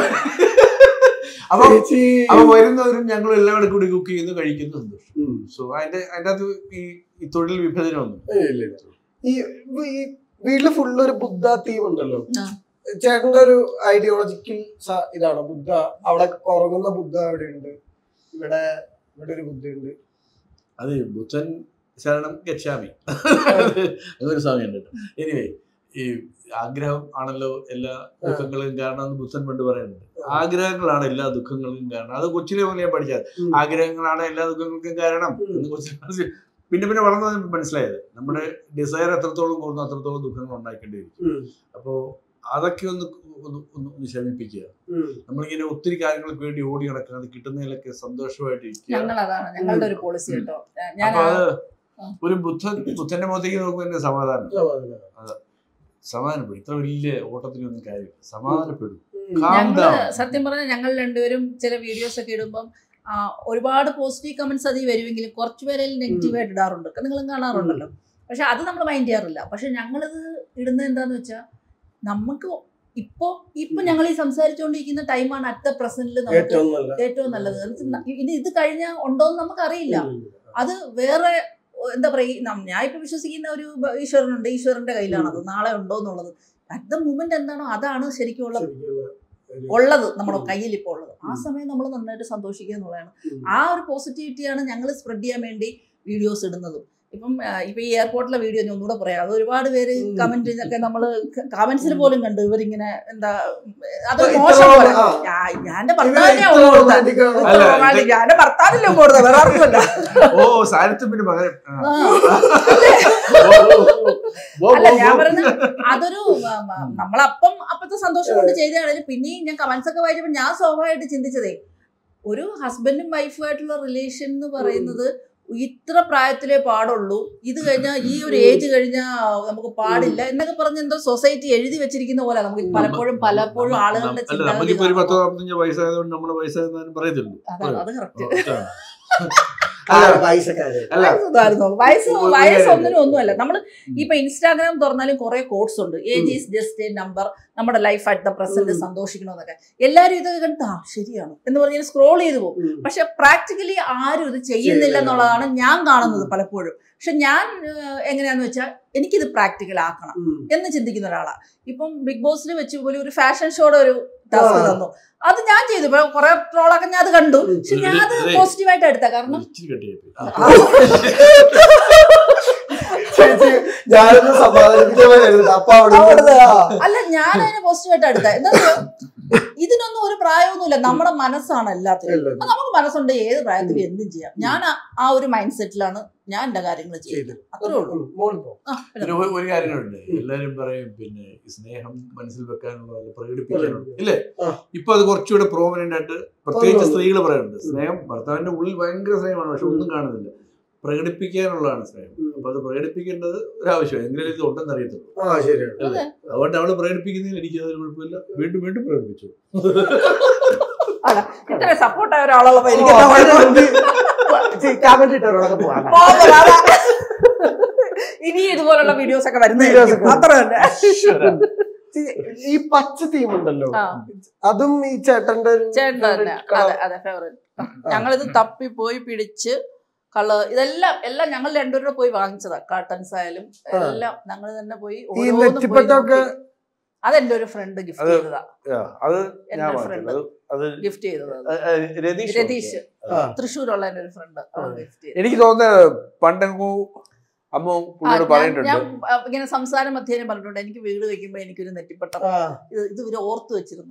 അപ്പൊ ചേച്ചി അപ്പൊ വരുന്നവരും ഞങ്ങൾ എല്ലാം കൂടെ കൂടി കുക്ക് ചെയ്യുന്നു കഴിക്കുന്നു സന്തോഷം ഉം. സോ അതിന്റെ അതിന്റെ അകത്ത് ഈ ഈ തൊഴിൽ വിഭജനം ഒന്നും ഏയ് ഇല്ല, ഇല്ല. ഈ ഈ വീട്ടില് ഫുള്ള് ഒരു ബുദ്ധ തീം ഉണ്ടല്ലോ ആ. ചേട്ടന്റെ ഒരു ഐഡിയോളജിക്കൽ ഇതാണോ ബുദ്ധ അവിടെ ഉറങ്ങുന്ന ബുദ്ധ അവിടെ ഉണ്ട് ഇവിടെ ഇവിടെ ഒരു ബുദ്ധ ഉണ്ട് അത് ബുദ്ധൻ ശരണം ഗച്ഛാമി അതൊരു സ്വാമി ഉണ്ട് എനിവേ ഈ ആഗ്രഹം ആണല്ലോ എല്ലാ ദുഃഖങ്ങളും കാരണം എന്ന് ബുദ്ധൻ പണ്ട് പറയുന്നുണ്ട് ആഗ്രഹങ്ങളാണ് എല്ലാ ദുഃഖങ്ങൾക്കും കാരണം അത് കൊച്ചിലെ പോലെ ഞാൻ പഠിച്ചത് ഉം. ആഗ്രഹങ്ങളാണ് എല്ലാ ദുഃഖങ്ങൾക്കും കാരണം ഉം. എന്ന് കൊച്ചിലെ മനസ്സിൽ- പിന്നെ പിന്നെ വളർന്നത് മനസ്സിലായത് നമ്മുടെ ഡിസയർ എത്രത്തോളം കൂടുന്നു അത്രത്തോളം ദുഃഖങ്ങൾ ഉണ്ടാക്കേണ്ടി വരും ഉം. അപ്പോൾ അതൊക്കെ ഒന്ന് ഒന്ന് ഒന്ന് ഒന്ന് ശമിപ്പിക്കുക ഉം. നമ്മളിങ്ങനെ ഒത്തിരി കാര്യങ്ങൾക്ക് വേണ്ടി ഓടി നടക്കാതെ കിട്ടുന്നതിലൊക്കെ സന്തോഷമായിട്ടിരിക്കുക ഞങ്ങൾ അതാണ് ഞങ്ങളുടെ ഒരു പോളിസി കേട്ടോ ഞാൻ അപ്പൊ അത് ആ. ഒരു ബുദ്ധൻ ബുദ്ധന്റെ മുഖത്തേക്ക് നോക്കുമ്പോൾ തന്നെ സമാധാനം സമാധാനം. സമാധാനപ്പെടും ഇത്ര വലിയ ഓട്ടത്തിലൊന്നും കാര്യമില്ല സമാധാനപ്പെടും ഉം. Calm ഞങ്ങള് down. സത്യം പറഞ്ഞാൽ ഞങ്ങൾ രണ്ടുപേരും ചില വീഡിയോസ് ഒക്കെ ഇടുമ്പം ആ, ഒരുപാട് പോസിറ്റീവ് കമന്റ്സ് അതിൽ വരുമെങ്കിലും കുറച്ച് പേരെ നെഗറ്റീവ് ആയിട്ട് ഇടാറുണ്ട് ഒക്കെ നിങ്ങളും കാണാറുണ്ടല്ലോ പക്ഷെ അത് നമ്മൾ മൈൻഡ് ചെയ്യാറില്ല പക്ഷെ ഞങ്ങളിത് ഇടുന്നത് എന്താന്ന് വെച്ചാൽ നമുക്ക് ഇപ്പോ ഇപ്പൊ ഞങ്ങൾ ഈ സംസാരിച്ചുകൊണ്ടിരിക്കുന്ന ടൈമാണ് അറ്റ് ദ പ്രസന്റിൽ നമുക്ക് ഏറ്റവും നല്ല ഏറ്റവും നല്ലത് എന്ന് വെച്ചാ ഇനി ഇത് കഴിഞ്ഞാൽ ഉണ്ടോന്ന് നമുക്കറിയില്ല അത് വേറെ എന്താ പറയുക ഞാൻ ഇപ്പൊ വിശ്വസിക്കുന്ന ഒരു ബ- ഈശ്വരനുണ്ട് ഈശ്വരന്റെ കയ്യിലാണ് അത് നാളെ ഉണ്ടോ എന്നുള്ളത് അറ്റ് ദ മൂമെന്റ് എന്താണോ അതാണ് ശരിക്കും ഉള്ള ഉള്ളത് നമ്മുടെ കയ്യിൽ ഇപ്പോൾ ഉള്ളത് ആ സമയം നമ്മൾ നന്നായിട്ട് സന്തോഷിക്കുക എന്നുള്ളതാണ് ഉം. ആ ഒരു പോസിറ്റിവിറ്റിയാണ് ഞങ്ങൾ സ്പ്രെഡ് ചെയ്യാൻ വേണ്ടി വീഡിയോസ് ഇടുന്നതും ഇപ്പം ആ, ഇപ്പൊ ഈ എയർപോർട്ടിലെ വീഡിയോ ഞാൻ ഒന്നുകൂടെ പറയാം അത് ഒരുപാട് പേര് ഉം. കമന്റ് ഒക്കെ നമ്മൾ കമന്റ്സിൽ പോലും കണ്ടു ഇവരിങ്ങനെ എന്താ അത് ഇത്ര മോശം പോലെ ആ. ഞാൻ ഞാൻ എന്റെ ഇത് ഭർത്താവിനെ ഇത്ര കൊടുത്തത് romantic ആണ്. അല്ല, ഞാൻ എന്റെ ഭർത്താവിനെ കൊടുത്തത് വേറെ ആർക്കുമല്ല ഓ സാരത്വത്തിന് പകരം ആ. ആ. ഓ, ഓ, ഓ. ഓ, അല്ല ഓ, ഞാൻ ഓ. പറഞ്ഞ അതൊരു ആ, ആ, നമ്മളപ്പം അപ്പത്തെ സന്തോഷം കൊണ്ട് ചെയ്തതാണെങ്കിലും പിന്നെയും ഞാൻ കമന്റ്സ് ഒക്കെ വായിച്ചപ്പോൾ ഞാൻ സ്വാഭാവികമായിട്ട് ചിന്തിച്ചതേ ഒരു ഹസ്ബൻഡും വൈഫുമായിട്ടുള്ള റിലേഷൻ എന്ന് പറയുന്നത് ഇത്ര പ്രായത്തിലേ പാടുള്ളൂ ഇത് കഴിഞ്ഞാൽ ഈ ഒരു ഏജ് കഴിഞ്ഞാൽ നമുക്ക് പാടില്ല എന്നൊക്കെ പറഞ്ഞ് എന്തോ സൊസൈറ്റി എഴുതി വെച്ചിരിക്കുന്ന പോലെ നമുക്ക് പലപ്പോഴും പലപ്പോഴും ആളുകളുടെ അല്ല ചിന്താഗതി നമുക്കിപ്പോ ഒരു പത്തോ കാണുമ്പോൾ. നാൽപ്പത്തഞ്ച് വയസ്സായതുകൊണ്ട് നമ്മുടെ വയസ്സായെന്നാലും പറയത്തുള്ളൂ അതാണ് അത് കറക്റ്റ് ആ, പൈസക്കാര്. അല്ല വയസ്സ് ഇതായിരുന്നു. വയസ്സ് ഒരു- ഒരു വയസ്സ് കാര്യമില്ല. ഒന്നിനും ഒന്നുമല്ല നമ്മൾ ഇപ്പൊ ഇൻസ്റ്റാഗ്രാം തുറന്നാലും കുറെ കോഡ്സ് ഉണ്ട് age is just a number നമ്മുടെ ലൈഫ് അറ്റ് ദ പ്രസന്റ് ഉം. സന്തോഷിക്കണമെന്നൊക്കെ എല്ലാരും ഇത് കണ്ട് ആ ശരിയാണ് എന്ന് പറഞ്ഞാൽ സ്ക്രോൾ ചെയ്തു പോകും ഉം. പക്ഷെ പ്രാക്ടിക്കലി ആരും ഇത് ചെയ്യുന്നില്ല എന്നുള്ളതാണ് ഞാൻ കാണുന്നത് പലപ്പോഴും പക്ഷെ ഞാൻ ഏഹ്, എങ്ങനെയാന്ന് വെച്ചാൽ എനിക്കിത് പ്രാക്ടിക്കൽ ആക്കണം ഉം. എന്ന് ചിന്തിക്കുന്ന ഒരാളാണ് ഇപ്പം ബിഗ് ബോസിൽ വെച്ച് പോലും ഒരു ഫാഷൻ ഷോയുടെ ഒരു ടാസ്ക് ആ. തന്നു അത് ഞാൻ ചെയ്തു ഇപ്പൊ കുറെ ട്രോളൊക്കെ ഞാൻ അത് കണ്ടു ഉം. പക്ഷെ ഞാൻ അത് ഇതേ- പോസിറ്റീവായിട്ട് എടുത്ത കാരണം ഇച്ചിരി കട്ടിയായിപ്പോയി. ചേച്ചി ഞാനൊന്ന് സമാധാനിപ്പിക്കാൻ വേണ്ടിയായിരുന്നു. അപ്പൊ അവിടെ അവിടുന്ന് അല്ല ഞാൻ അതിനെ പോസിറ്റീവായിട്ട് എടുത്ത എന്താ പറയാ, ഇതിനൊന്നും ഒരു പ്രായമൊന്നുമില്ല നമ്മുടെ മനസ്സാണ് എല്ലാത്തിനും എല്ലാം അപ്പൊ നമുക്ക് മനസ്സുണ്ട് ഏത് പ്രായത്തിലും എന്തും ചെയ്യാം ഞാൻ ആ- ആ ഒരു മൈൻഡ് സെറ്റിലാണ് ഞാൻ എന്റെ കാര്യങ്ങൾ ചെയ്യുന്നത് അത്രേ ഉള്ളൂ ഉം. മോളിൽ പോ. ആ, പിന്നെ പിന്നെ ഒരു- ഒരു കാര്യങ്ങളുണ്ട് എല്ലാരും പറയും പിന്നെ ഈ സ്നേഹം മനസ്സിൽ വെക്കാനുള്ള പ്രകടിപ്പിക്കാനുള്ള ഇല്ലേ ആ. ഇപ്പൊ അത് കുറച്ചുകൂടെ പ്രോമിനന്റ് ആയിട്ട് പ്രത്യേകിച്ച് വന്നു. സ്ത്രീകൾ പറയുന്നുണ്ട് സ്നേഹം ഭർത്താവിന്റെ ഉള്ളിൽ ഭയങ്കര സ്നേഹമാണ് പക്ഷെ ഒന്നും കാണുന്നില്ല പ്രകടിപ്പിക്കാനുള്ളതാണ് സ്നേഹം ഉം. അപ്പൊ അത് പ്രകടിപ്പിക്കേണ്ടത് ഒരാവശ്യം എങ്കിലും ഇത് ഉണ്ടെന്ന് അറിയത്തുള്ളൂ ആ ശരിയാണ് അല്ലേ അതുകൊണ്ട് അവള് പ്രകടിപ്പിക്കുന്നതിൽ എനിക്ക് അതൊരു കുഴപ്പമില്ല വീണ്ടും വീണ്ടും പ്രകടിപ്പിച്ചു ഇത്ര സപ്പോർട്ടായ ഒരാളുള്ളപ്പോ എനിക്ക് ഓ, എന്താ കുഴപ്പം? ചേച്ചി, comment ഇട്ടവരോടൊക്കെ പോവാം. പോകുന്നത് അതാ. ഇനി ഇതുപോലുള്ള വീഡിയോസ് ഒക്കെ Videos വരുന്നതായിരിക്കും ഒക്കെ അത്ര തന്നെ ഈ പച്ച തീം ഉണ്ടല്ലോ ആ. അതും ഈ ചേട്ടന്റെ ഒരു ചേട്ടൻ തന്നെ favorite colour. അതെ അതെ ഫേവറേറ്റ് ഞങ്ങളിത് തപ്പി പോയി പിടിച്ച് കളർ ഇതെല്ലാം എല്ലാം ഞങ്ങൾ രണ്ടുപേരുടെ പോയി വാങ്ങിച്ചതാ കാർട്ടൺസ് ആയാലും ആ. എല്ലാം ഞങ്ങൾ തന്നെ പോയി ഈ ഓരോന്നും പോയി നെറ്റിപ്പട്ടൊക്കെ നോക്കി. അതെന്റെ ഒരു ഫ്രണ്ട് ഗിഫ്റ്റ് അത് ചെയ്തതാ അത് എന്റെ ഞാൻ ഫ്രണ്ട് വാങ്ങിച്ചത്. അത് ഗിഫ്റ്റ് ചെയ്തത് അത്. അത് അത് രതീഷ് രതീഷ് ആ. തൃശ്ശൂരുള്ള എന്റെ ഒരു ഫ്രണ്ട് ഗിഫ്റ്റ് ചെയ്തു എനിക്ക് തോന്നുന്നത് പണ്ടെങ്കു അമ്മ ആ, പുള്ളിയോട് ഞാൻ- പറഞ്ഞിട്ടുണ്ട് ഞാൻ ആ, ഇങ്ങനെ സംസാരം മധ്യേനെ പറഞ്ഞിട്ടുണ്ട് എനിക്ക് വീട് വെക്കുമ്പോ എനിക്കൊരു നെറ്റിപ്പട്ടം ആ. ഇത് ഇത് ഇവര് ഓർത്ത് വെച്ചിരുന്നു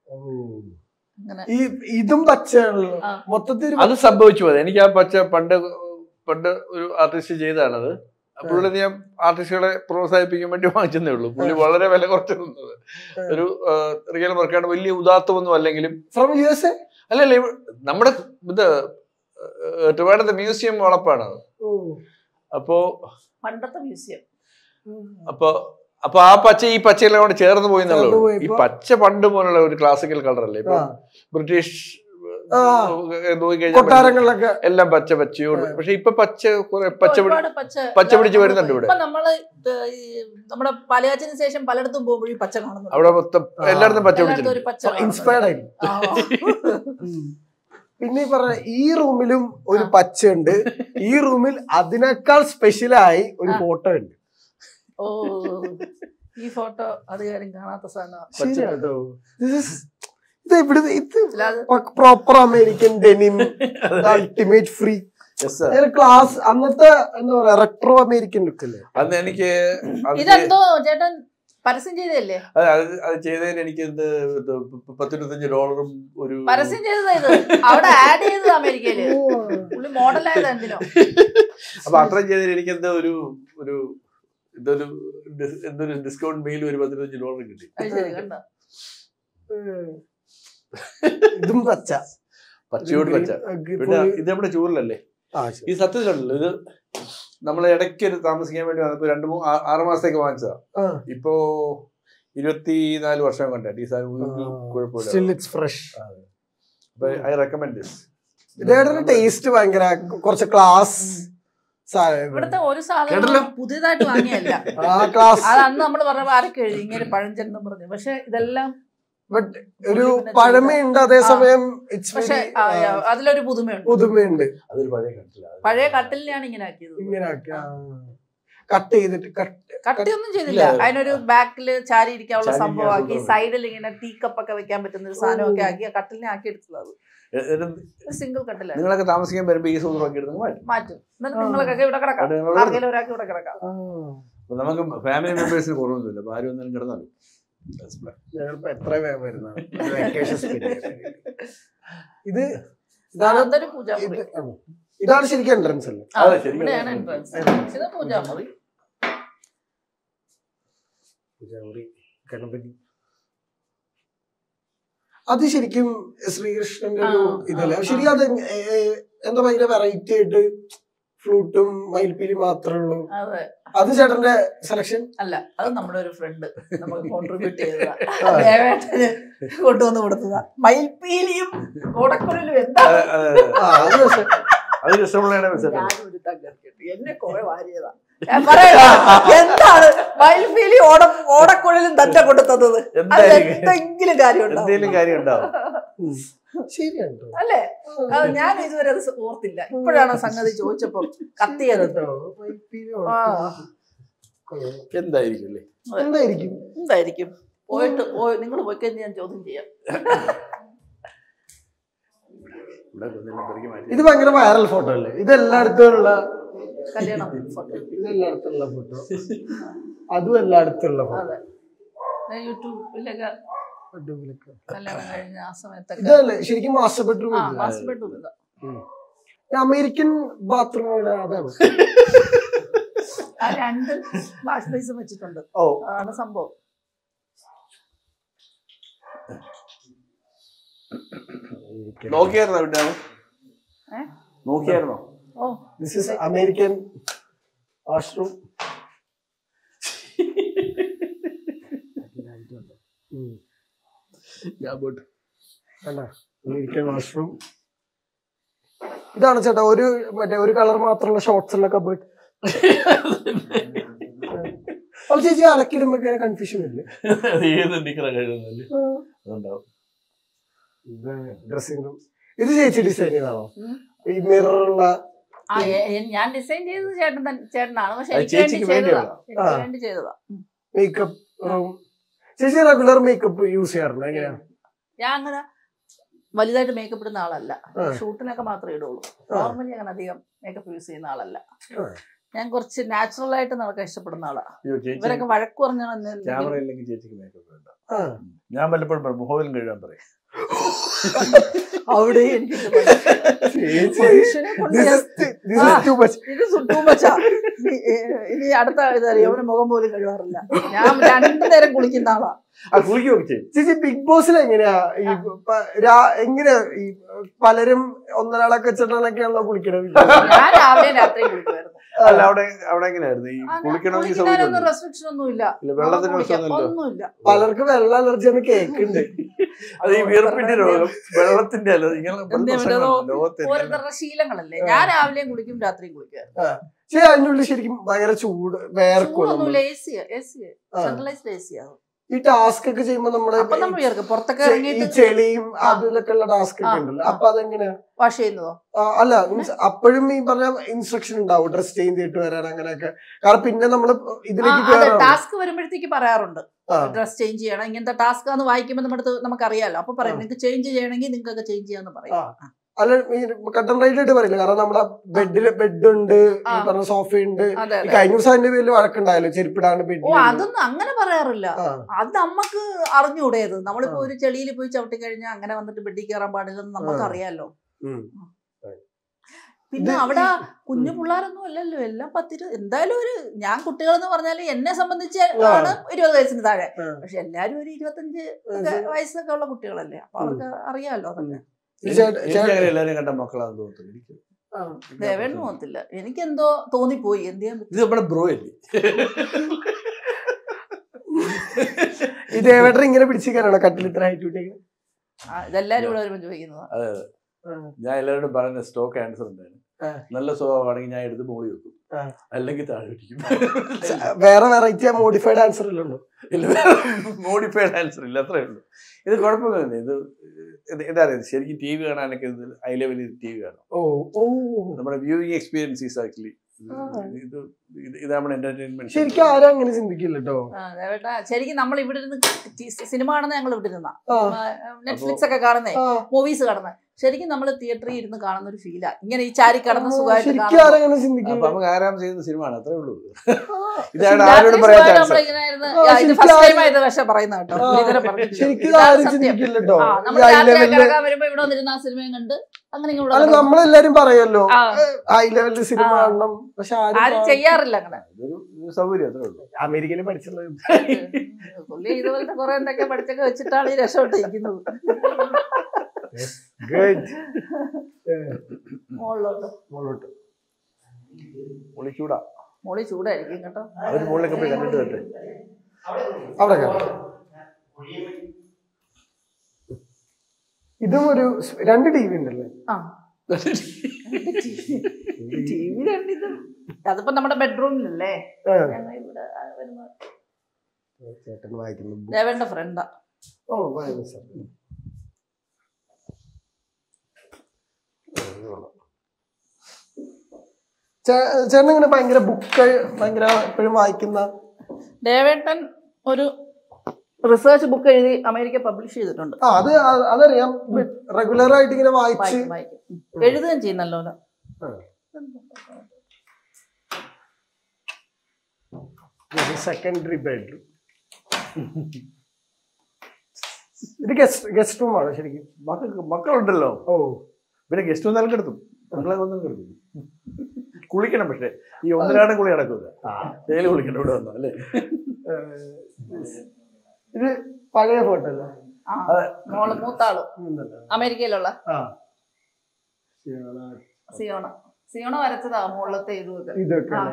അങ്ങനെ ഈ ഇതും പച്ചയാണല്ലോ ആ. മൊത്തത്തിൽ ഒരു അത് സംഭവിച്ചു പോയത് എനിക്ക് ആ പച്ച പണ്ട് പണ്ട് ഒരു ആർട്ടിസ്റ്റ് ചെയ്തതാണത് പുള്ളി ഞാൻ ആർട്ടിസ്റ്റുകളെ പ്രോത്സാഹിപ്പിക്കാൻ വേണ്ടി വാങ്ങിച്ചതേ ഉള്ളൂ പുള്ളി വളരെ വില കുറച്ച് തന്നത് ഒരു റിയൽ വർക്കാണ് വലിയ ഉദാത്തമൊന്നും അല്ലെങ്കിലും ഫ്രം യു എസ് എ അല്ലല്ല ഇവ- നമ്മുടെ ഇത് ട്രിവാൻഡത്തെ മ്യൂസിയം വളപ്പാണ് അത്. അപ്പോ പണ്ടത്തെ മ്യൂസിയം അപ്പൊ അപ്പൊ ആ പച്ച ഈ പച്ചയെല്ലാം കൂടെ ചേർന്ന് പോയി എന്നുള്ളൂ ചേർന്ന് ഈ പോയപ്പോ- പച്ച പണ്ട് പോലുള്ള ഒരു ക്ലാസിക്കൽ കളർ അല്ലേ ഇപ്പൊ ആ. ബ്രിട്ടീഷ് ആ. നോക്കിക്കഴിഞ്ഞാൽ കൊട്ടാരങ്ങളിലൊക്കെ എല്ലാം പച്ച പച്ചയോട് ആ. പക്ഷെ ഇപ്പൊ പച്ച കുറെ പച്ച പിടി- ഒരുപാട് പച്ച പച്ച പിടിച്ച് വരുന്നുണ്ട് ഇവിടെ. ഇപ്പൊ നമ്മള് ഇത് ഈ നമ്മുടെ പാലയാച്ചിന് ശേഷം പലയിടത്തും പോകുമ്പോഴും ഈ പച്ച കാണുന്നുണ്ട് അവിടെ മൊത്തം ആ. എല്ലായിടത്തും പച്ച എല്ലായിടത്തും ഒരു പിടിച്ചിട്ടുണ്ട് പച്ച ഇൻസ്പയർഡ് ആയി കാണുന്നുണ്ട്. പിന്നെ ഈ പറഞ്ഞ ഈ റൂമിലും ഒരു പച്ചയുണ്ട് ഈ റൂമിൽ അതിനേക്കാൾ സ്പെഷ്യലായി ഒരു ആ. ഫോട്ടോ ഉണ്ട് ഓ ഈ ഫോട്ടോ അത് കാര്യം കാണാത്ത സാധനം ശരിയാട്ടോ This is- ഇത് എവിടെ ഇത് അല്ലാതെ proper American denim ultimate free Yes, sir. Class അന്നത്തെ എന്താ പറയാ റെട്രോ അമേരിക്കൻ ലുക്ക് അല്ലേ അന്ന് എനിക്ക് അത് ഇതെന്തോ ചേട്ടൻ പരസ്യം ചെയ്തതല്ലേ അത് അത് അത് ചെയ്തതിന് എനിക്ക് എന്ത് ഇത് പത്തിരുപത്തഞ്ച് ഡോളറും ഒരു പരസ്യം ചെയ്തതാ ഇത് അവിടെ ആഡ് ചെയ്തത് അമേരിക്കയില് പുള്ളി മോഡലായത് എന്തിനോ അപ്പൊ അത്രയും ചെയ്തതിന് എനിക്ക് എന്താ ഒരു ഒരു ഇതൊരു ഡിസ്- എന്തൊരു ഡിസ്കൗണ്ട് മെയിൽ ഒരു പത്തിരുപത്തഞ്ച് ഡോളർ കിട്ടി അത് ശരി കണ്ടോ ഉം. ഇതും പച്ച പച്ചയോട് പച്ച പിന്നെ ഇത് നമ്മുടെ ചൂരിലല്ലേ ആ, ശരി. ഈ സത്യത്തിലുണ്ടല്ലോ ഇത് നമ്മൾ ഇടയ്ക്ക് ഒരു താമസിക്കാൻ വേണ്ടി വന്നപ്പോ രണ്ടു മൂന്ന് ആ- ആറ് മാസത്തേക്ക് വാങ്ങിച്ചതാ ആ. ഇപ്പോ ഇരുപത്തിനാല് വർഷം കൊണ്ടാണ് ഈ സാധനം ഒരു ആ. കുഴപ്പമില്ല Still it's fresh. അപ്പൊ ഐ റെക്കമെൻഡ് ദിസ് ഇതേടെ ടേസ്റ്റ് ഭയങ്കര കുറച്ച് ക്ലാസ് സാധനം ഇവിടുത്തെ ഒരു കേട്ടല്ലോ? സാധനം പുതിയതായിട്ട് വാങ്ങിയല്ല ആ ക്ലാസ് അത് അന്ന് നമ്മൾ പറഞ്ഞ ആരൊക്കെ എഴുതി ഇങ്ങനെ പഴഞ്ചെന്ന് പറഞ്ഞു പക്ഷെ ഇതെല്ലാം ബട്ട് ഒരു പഴമയുണ്ട് അതേസമയം ഇറ്റ്സ് പക്ഷെ ആ, ആ, അതിലൊരു പുതുമയുണ്ട് പുതുമയുണ്ട് അതൊരു പഴയ കട്ടില്ല പഴയ കട്ടിലിനെയാണ് ഇങ്ങനെ ആക്കിയത് ഇങ്ങനെ ആക്കി കട്ട് ചെയ്തിട്ട് കട്ട് കട്ടിയൊന്നും ചെയ്തില്ല ഇല്ല. അതിനൊരു ബാക്കിൽ ചാരി ഇരിക്കാനുള്ള ചാരി സംഭവമാക്കി ഇരിക്കാൻ സൈഡിൽ ഇങ്ങനെ ടീ കപ്പൊക്കെ വെക്കാൻ പറ്റുന്ന ഒരു സാധനമൊക്കെ ആക്കി ആ കട്ടിലിനെ ആക്കി എടുത്തത് ഒരു സിംഗിൾ കട്ടിലാണ് നിങ്ങളൊക്കെ താമസിക്കാൻ വരുമ്പോ ഈ സൂത്രമൊക്കെ എടുത്ത് മാറ്റും മാറ്റും എന്നിട്ട് നിങ്ങളൊക്കെ ഇവിടെ കിടക്കാം അവിടെ നിങ്ങള് ആർക്കെങ്കിലും ഒരാൾക്ക് ഇവിടെ കിടക്കാം അപ്പൊ നമുക്ക് ഫാമിലി മെമ്പേഴ്സിന് കുറവൊന്നുമില്ല അപ്പൊ ആരും ഒന്നും കിടന്നാലും ഞങ്ങളിപ്പോ എത്ര വേഗം വരുന്നതാണ് വെക്കേഷൻ ഇത് ഇതാണ് അതൊരു പൂജാമുറി ഇത് ആ. ഇതാണ് ശരിക്കും എൻട്രൻസ് അല്ലേ ആ, അതെ, ശരിക്കും ഇവിടെയാണ് അതാണ് എൻട്രൻസ് ഇത് പൂജാമുറി പൂജാമുറി ഗണപതി അത് ശരിക്കും ശ്രീകൃഷ്ണന്റെ ഒരു ആ, ഇതല്ലേ ആ, ശരിക്കും അത് എങ്- ഏ, ഏ, എന്താ ഭയങ്കര വെറൈറ്റി ആയിട്ട് ഫ്ലൂട്ടും മയിൽപ്പീലി മാത്രമേ ഉള്ളൂ അതെ അത് ചേട്ടന്റെ സെലക്ഷൻ അല്ല അത് നമ്മുടെ ഒരു ഫ്രണ്ട് നമുക്ക് കോൺട്രിബ്യൂട്ട് ചെയ്തതാ ദേവേട്ടന് കൊണ്ടുവന്ന് കൊടുത്തതാ മയിൽപ്പീലിയും കോടക്കുഴലും എന്താ അത് പക്ഷെ അത് കൃഷ്ണപിള്ളയുടെ വെച്ചിട്ടുണ്ട് ഞാനൊരു തങ്കർക്കിട്ട് എന്നെ കുറെ വാരിയതാ ഞാൻ പറയാ എന്താണ് മയിൽപ്പീലി ഓട ഓടക്കുഴലും തന്നെ കൊണ്ടു തന്നത് അത് എന്തായാലും എന്തെങ്കിലും കാര്യം ഉണ്ടാവും എന്തെങ്കിലും കാര്യം ഉണ്ടാവും ശരിയാണ് കേട്ടോ. അല്ലേ അത് ഞാൻ ഇതുവരെ അത് ഓർത്തില്ല ഇപ്പോഴാണ് ആ സംഗതി ചോദിച്ചപ്പോ കത്തിയത് കേട്ടോ, മയിൽപ്പീലി ആ കൊള്ളാം. എന്തായിരിക്കും അല്ലേ എന്തായിരിക്കും എന്തായിരിക്കും പോയിട്ട് പോയി നിങ്ങൾ പോയി കഴിഞ്ഞ് ഞാൻ ചോദ്യം ചെയ്യാം ഇവിടെ കൊന്നെല്ലാം പെറുക്കി മാറ്റി ഇത് ഭയങ്കര വൈറൽ ഫോട്ടോ അല്ലേ ഇത് എല്ലായിടത്തും ഉള്ള കല്യാണം ഫോട്ടോ ഇത് എല്ലായിടത്തും ഉള്ള ഫോട്ടോ അതും എല്ലായിടത്തും ഉള്ള ഫോട്ടോ അതെ ഞാൻ യൂട്യൂബിലൊക്കെ അടിപൊളിയൊക്കെ. കല്യാണം കഴിഞ്ഞ ആ സമയത്തൊക്കെ ഇതല്ലേ ശരിക്കും മാസ്റ്റർ ബെഡ്റൂം ആ മാസ്റ്റർ ബെഡ്റൂം ഇതാ അമേരിക്കൻ ബാത്റൂം അതാണ് ആ രണ്ട് വാഷ് ബേസും വെച്ചിട്ടുണ്ട് ഓ അതാണ് സംഭവം നോക്കിയായിരുന്നോ വിട്ടാണ് ഏ? നോക്കിയായിരുന്നോ ഓ ദിസ് ഇസ് അമേരിക്കൻ വാഷ്റൂം ഞാൻ പോട്ട് അമേരിക്കൻ വാഷ്റൂം ഇതാണ് ചേട്ടാ ഒരു മറ്റേ ഒരു കളർ മാത്രമുള്ള ഷോർട്സ് ഉള്ള കബേർഡ് അപ്പോൾ ചേച്ചി അലക്കിടുമ്പോ കൺഫ്യൂഷൻ ഇല്ലേ ഏത് നിക്കറ കഴിയുന്നല്ലേ അതുണ്ടാവും ഡ്രസ്സിംഗ് റൂം ഇത് ചേച്ചി ഡിസൈൻ ചെയ്താണോ ഉം. ഈ മിററുള്ള ആ എ- എ- ഞാൻ ഡിസൈൻ ചെയ്തത് ചേട്ടൻ തന്നെ- ചേട്ടനാണ് പക്ഷെ അത് എനിക്ക് വേണ്ടി ചേച്ചിക്ക് ചെയ്തതാ വേണ്ടിയുള്ളതാ. എനിക്ക് ആ. വേണ്ടി ചെയ്തതാ ഉം. മേക്കപ്പ് റൂം ചേച്ചി റെഗുലർ മേക്കപ്പ് യൂസ് ചെയ്യാറുണ്ടോ എങ്ങനെയാ ഞാൻ അങ്ങനെ വലുതായിട്ട് മേക്കപ്പ് ഇടുന്ന ആളല്ല ആ. ഷൂട്ടിനൊക്കെ മാത്രമേ ഇടുള്ളൂ ആ. നോർമലി അങ്ങനെ അധികം മേക്കപ്പ് യൂസ് ചെയ്യുന്ന ആളല്ല ആ. ഞാൻ കുറച്ച് നാച്ചുറൽ ആയിട്ട് നടക്കാൻ ഇഷ്ടപ്പെടുന്ന ആളാ അയ്യോ ചേച്ചി ഇവരൊക്കെ വഴക്ക് പറഞ്ഞാൽ ക്യാമറ ഇല്ലെങ്കിൽ ചേച്ചിക്ക് മേക്കപ്പ് വേണ്ട ആ. ഞാൻ വല്ലപ്പോഴും പറയും, മുഖവും കഴുകാൻ പറയും അവിടെ എനിക്ക് ഇഷ്ടപ്പെടും. ചേച്ചി മനുഷ്യനെ കൊണ്ട് this ഞാൻ- is t- this is too much. ഇത് സുട്ടൂമ്പച്ചാ ഇനി ഏ- ഇനി അടുത്ത ഇതറിയാം അവന് മുഖം പോലും കഴുകാറില്ല ഞാൻ രണ്ടു നേരം കുളിക്കുന്ന ആളാ ആ കുളിക്കുകയൊക്കെ ചെയ്യും ചേച്ചി ബിഗ് ബോസിൽ എങ്ങനെയാ ഈ പ- രാ- എങ്ങനെയാ ഈ പലരും ഒന്നരാളൊക്കെ വെച്ചിട്ടാണൊക്കെയാണല്ലോ കുളിക്കണത് ഞാൻ രാവിലെ രാത്രിയും കുളിക്കുമായിരുന്നു അല്ല അവിടെ അവിടെ എങ്ങനെയായിരുന്നു ഈ കുളിക്കണമെങ്കിൽ സൗകര്യം കുളിക്കാനൊന്നും ഉണ്ട്. റെസ്ട്രിക്ഷൻ ഒന്നും ഇല്ല ഇല്ല വെള്ളത്തിന് കുളിക്കാം. പ്രശ്നമൊന്നുമില്ല ഒന്നുമില്ല പലർക്ക് വെള്ള അലർജി എന്ന് കേക്കുണ്ട് അത് ഈ വീർപ്പിന്റെ രോഗം വെള്ളത്തിന്റെ അല്ല ഇങ്ങനെ പല എന്തേ പ്രശ്നങ്ങളുണ്ട്. മറ്റേതോ ലോകത്ത് ഓരോരുത്തരുടെ ശീലങ്ങളല്ലേ ഞാൻ രാവിലെയും കുളിക്കും രാത്രിയും കുളിക്കും പക്ഷേ അതിന്റെ ഉള്ളിൽ ശരിക്കും ഭയങ്കര ചൂട് വേർക്കും നമ്മള്. ചൂടൊന്നുമില്ല എ സി എ സി ആ. സെൻട്രലൈസ്ഡ് എ സി ആണ് ഈ ടാസ്ക് ഒക്കെ ചെയ്യുമ്പോ നമ്മള് അപ്പൊ നമ്മൾ വിചാരിക്കും പുറത്തൊക്കെ ചെ- ഈ ഇറങ്ങിയിട്ട് ചെളിയും ആ. അതിലൊക്കെ ഉള്ള ടാസ്ക് ഒക്കെ ആ, ഉണ്ടല്ലോ ആ. അപ്പൊ അതെങ്ങനെയാ വാഷ് ചെയ്യുന്നതോ ആ, അല്ല മീൻസ് അപ്പോഴും ഈ പറഞ്ഞ ഇൻസ്ട്രക്ഷൻ ഉണ്ടാവും ഡ്രസ് ചേഞ്ച് ചെയ്തിട്ട് വരാൻ അങ്ങനെയൊക്കെ കാരണം പിന്നെ നമ്മള് ഇതിലേക്ക് അതെ കേറാം ടാസ്ക് വരുമ്പോഴത്തേക്ക് പറയാറുണ്ട് ആ. ഡ്രസ് ചേഞ്ച് ചെയ്യണം ഇങ്ങനത്തെ ടാസ്ക് എന്ന് വായിക്കുമ്പോൾ നമ്മുടെ അടുത്ത് നമുക്കറിയാലോ അപ്പൊ പറയും ആ. നിങ്ങൾക്ക് ചേഞ്ച് ചെയ്യണമെങ്കിൽ നിങ്ങൾക്ക് ചേഞ്ച് ചെയ്യാന്ന് പറയും ആ. അല്ല ഈ കട്ടൻ റൈറ്റ് ആയിട്ട് പറയില്ല കാരണം നമ്മളെ ബെഡില് ബെഡ് ഉണ്ട് ഈ ആ. പറഞ്ഞ സോഫ ഉണ്ട് അതെ ഈ അതെ കഴിഞ്ഞ ദിവസം അതിന്റെ പേരിൽ വഴക്കുണ്ടായല്ലോ ചെരുപ്പിടാണ്ട് ഓ ബെഡിൽ അതൊന്നും അങ്ങനെ പറയാറില്ല അത് നമുക്ക് അറിഞ്ഞൂടേത് നമ്മളിപ്പോ ആ. ഒരു ചെളിയിൽ പോയി ചവിട്ടി കഴിഞ്ഞാൽ അങ്ങനെ വന്നിട്ട് ബെഡിൽ കയറാൻ പാടില്ലെന്ന് നമുക്ക് ആ. അറിയാലോ ഉം. പിന്നെ ഇത് അവിടെ കുഞ്ഞു പിള്ളേരൊന്നും അല്ലല്ലോ എല്ലാം പത്തിരു എന്തായാലും ഒരു ഞാൻ കുട്ടികളെന്ന് പറഞ്ഞാൽ എന്നെ സംബന്ധിച്ച് ആ. ആണ് ഇരുപത് വയസ്സിന് താഴെ ആ. പക്ഷെ എല്ലാരും ഒരു ഇരുപത്തഞ്ച് ഒക്കെ വയസ്സൊക്കെ ഉള്ള കുട്ടികളല്ലേ അപ്പൊ അവർക്ക് അറിയാലോ അതൊക്കെ ഈ ചേട്ട- എനിക്ക് ചേട്ട- അങ്ങനെ എല്ലാവരും കണ്ട മക്കളാന്ന് തോന്നുന്നു എനിക്ക് ആ. ദേവേണ്ണ തോന്നത്തില്ല എനിക്കെന്തോ തോന്നിപ്പോയി എന്ത് ചെയ്യാൻ പറ്റും ഇത് നമ്മുടെ ബ്രോ അല്ലേ ഈ ദേവേട്ടൻ ഇങ്ങനെ പിടിച്ചിരിക്കാനാണോ കട്ടിൽ ഇത്ര ഹൈറ്റ് വിട്ടേക്ക് ആ, ഇതെല്ലാരും ഇവിടെ വരുമ്പോൾ ചോദിക്കുന്നതാ അതെ ഞാൻ എല്ലാവരോടും പറയുന്ന സ്റ്റോക്ക് ആൻസർ ഉണ്ടായിരുന്നു ആ. നല്ല സ്വഭാവമാണെങ്കിൽ ഞാൻ എടുത്ത് മോളി വെക്കും ആ. അല്ലെങ്കിൽ താഴെ പിടിക്കും വേറെ വെറൈറ്റി മോഡിഫൈഡ് ആൻസറിലുണ്ടോ മോഡിഫൈഡ് ആൻസർ ഇല്ല അത്രേ ഉള്ളൂ ഇത് കുഴപ്പമൊന്നുമില്ല ഇത് ഇത് എന്താ പറയുക ശരിക്കും ടി വി കാണാനൊക്കെ ഇത് ഹൈ ലെവലിൽ ടി വി കാണാം ഓ ഓ നമ്മുടെ വ്യൂയിങ് എക്സ്പീരിയൻസ് ഈസ് ആക്ച്വലി ഇത് ഇത് ഇത് നമ്മുടെ എന്റർടൈൻമെന്റ് ശരിക്കും ആരും അങ്ങനെ ചിന്തിക്കില്ല കേട്ടോ ആ, ദേവേട്ടാ ശരിക്കും നമ്മൾ ഇവിടെ ഇരുന്ന് ടി- സിനിമ കാണുന്ന ഞങ്ങൾ ഇവിടെ ഇരുന്ന ആ. നെറ്റ്ഫ്ലിക്സ് ഒക്കെ കാണുന്നേ ആ, മൂവീസ് കാണുന്നത് ശരിക്കും നമ്മൾ തിയേറ്ററിൽ ഇരുന്ന് കാണുന്ന ഒരു ഫീലാ ഇങ്ങനെ ഈ ചാരി കടന്ന് സുഖമായിട്ട് ശരിക്കും കാണുമ്പോ. ആരും അങ്ങനെ അപ്പൊ ചിന്തിക്കില്ല നമുക്ക് ആരാം ചെയ്യുന്ന സിനിമ ആണ് അത്രേ ഉള്ളൂ ആ, ഇതാണ് രാത്രി ആരോടും പറയാത്ത സുഖമായിട്ട് ആൻസർ നമ്മളിങ്ങനെ ഇരുന്ന് ആ, ആ, ഇത് ശരിക്കും ഫസ്റ്റ് ടൈം ആരും- ആയത് പക്ഷെ പറയുന്ന കേട്ടോ ആ, ഇതുവരെ പറഞ്ഞിട്ടില്ല. ശരിക്കും ഇതാണ് ആരും സത്യം. ചിന്തിക്കില്ല കേട്ടോ ആ, നമ്മൾ ഈ ഹൈ രാത്രി ലെവലില് കിടക്കാൻ വരുമ്പോ ഇവിടെ വന്നിരുന്ന ആ സിനിമയും കണ്ട് അങ്ങനെ ഇങ്ങ് ഇവിടെ അല്ല നടക്കും. നമ്മളെല്ലാരും പറയല്ലോ ആ. ഹൈ ലെവലിൽ സിനിമ ആ. കാണണം പക്ഷെ ആരും ആരും ചെയ്യാറില്ല അങ്ങനെ ഇതൊരു ഒരു സൗകര്യം അത്രേ ഉള്ളൂ അമേരിക്കയിൽ പഠിച്ചുള്ളത് പുള്ളി ഇതുപോലത്തെ കുറെ എന്തൊക്കെ പഠിച്ചൊക്കെ വെച്ചിട്ടാണ് ഈ രക്ഷപ്പെട്ടിരിക്കുന്നത് ഗുഡ് മുകളിലോട്ട് മുകളോട്ട് ഒളിച്ചൂടാ മോളി ചൂടായിരിക്കും കേട്ടോ അവര് മുകളിലൊക്കെ പോയി കണ്ടിട്ട് വരട്ടെ അവിടെ കാണാം. ഇതും ഒരു സ് രണ്ട് ടി വി ഉണ്ടല്ലേ ആ ടി വി കണ്ടിത് അതിപ്പോ നമ്മുടെ ബെഡ്റൂമിലല്ലേ ആ. ഞങ്ങൾ ഇവിടെ വരുന്ന ചേട്ടൻ വായിക്കുന്നു ദേവേണ്ട ഫ്രണ്ടാ ഓ വായിക്കുന്നു സാർ ചേട്ടൻ ഇങ്ങനെ ഭയങ്കര ബുക്ക് ഭയങ്കര എപ്പോഴും വായിക്കുന്ന ദേവേട്ടൻ ഒരു റിസർച്ച് ബുക്ക് എഴുതി അമേരിക്ക പബ്ലിഷ് ചെയ്തിട്ടുണ്ട് ആ അത് അ- അതറിയാം റെഗുലർ ആയിട്ട് ഇങ്ങനെ വായിച്ച് വായിക്കും വായിക്കും ഉം. എഴുതുകയും ചെയ്യും നല്ലോണം സെക്കൻഡറി ബെഡ്റൂം ഇത് ഗസ്റ്റ് ഗസ്റ്റ് റൂം ആണ് ശരിക്കും മക്കൾക്ക് മക്കളുണ്ടല്ലോ ഓ പിന്നെ ഗസ്റ്റ് വന്നാലും കിടത്തും മക്കളെ ഒന്നും കിടത്തും കുളിക്കണം പക്ഷേ ഈ ഒന്നിനാണ് കുളി നടക്കൂല ഡെയിലി കുളിക്കണം ഇവിടെ വന്നു അല്ലേ ഏഹ്, ഇത് പഴയ ഫോട്ടോ അല്ലേ ആ മോള് മൂത്താള് ഉണ്ടല്ലോ. അമേരിക്കയിലുള്ള ആ സിയോണ സിയോണ വരച്ചതാ മുകളിലത്തെ ഇതുമൊക്കെ ഇതൊക്കെ ആ.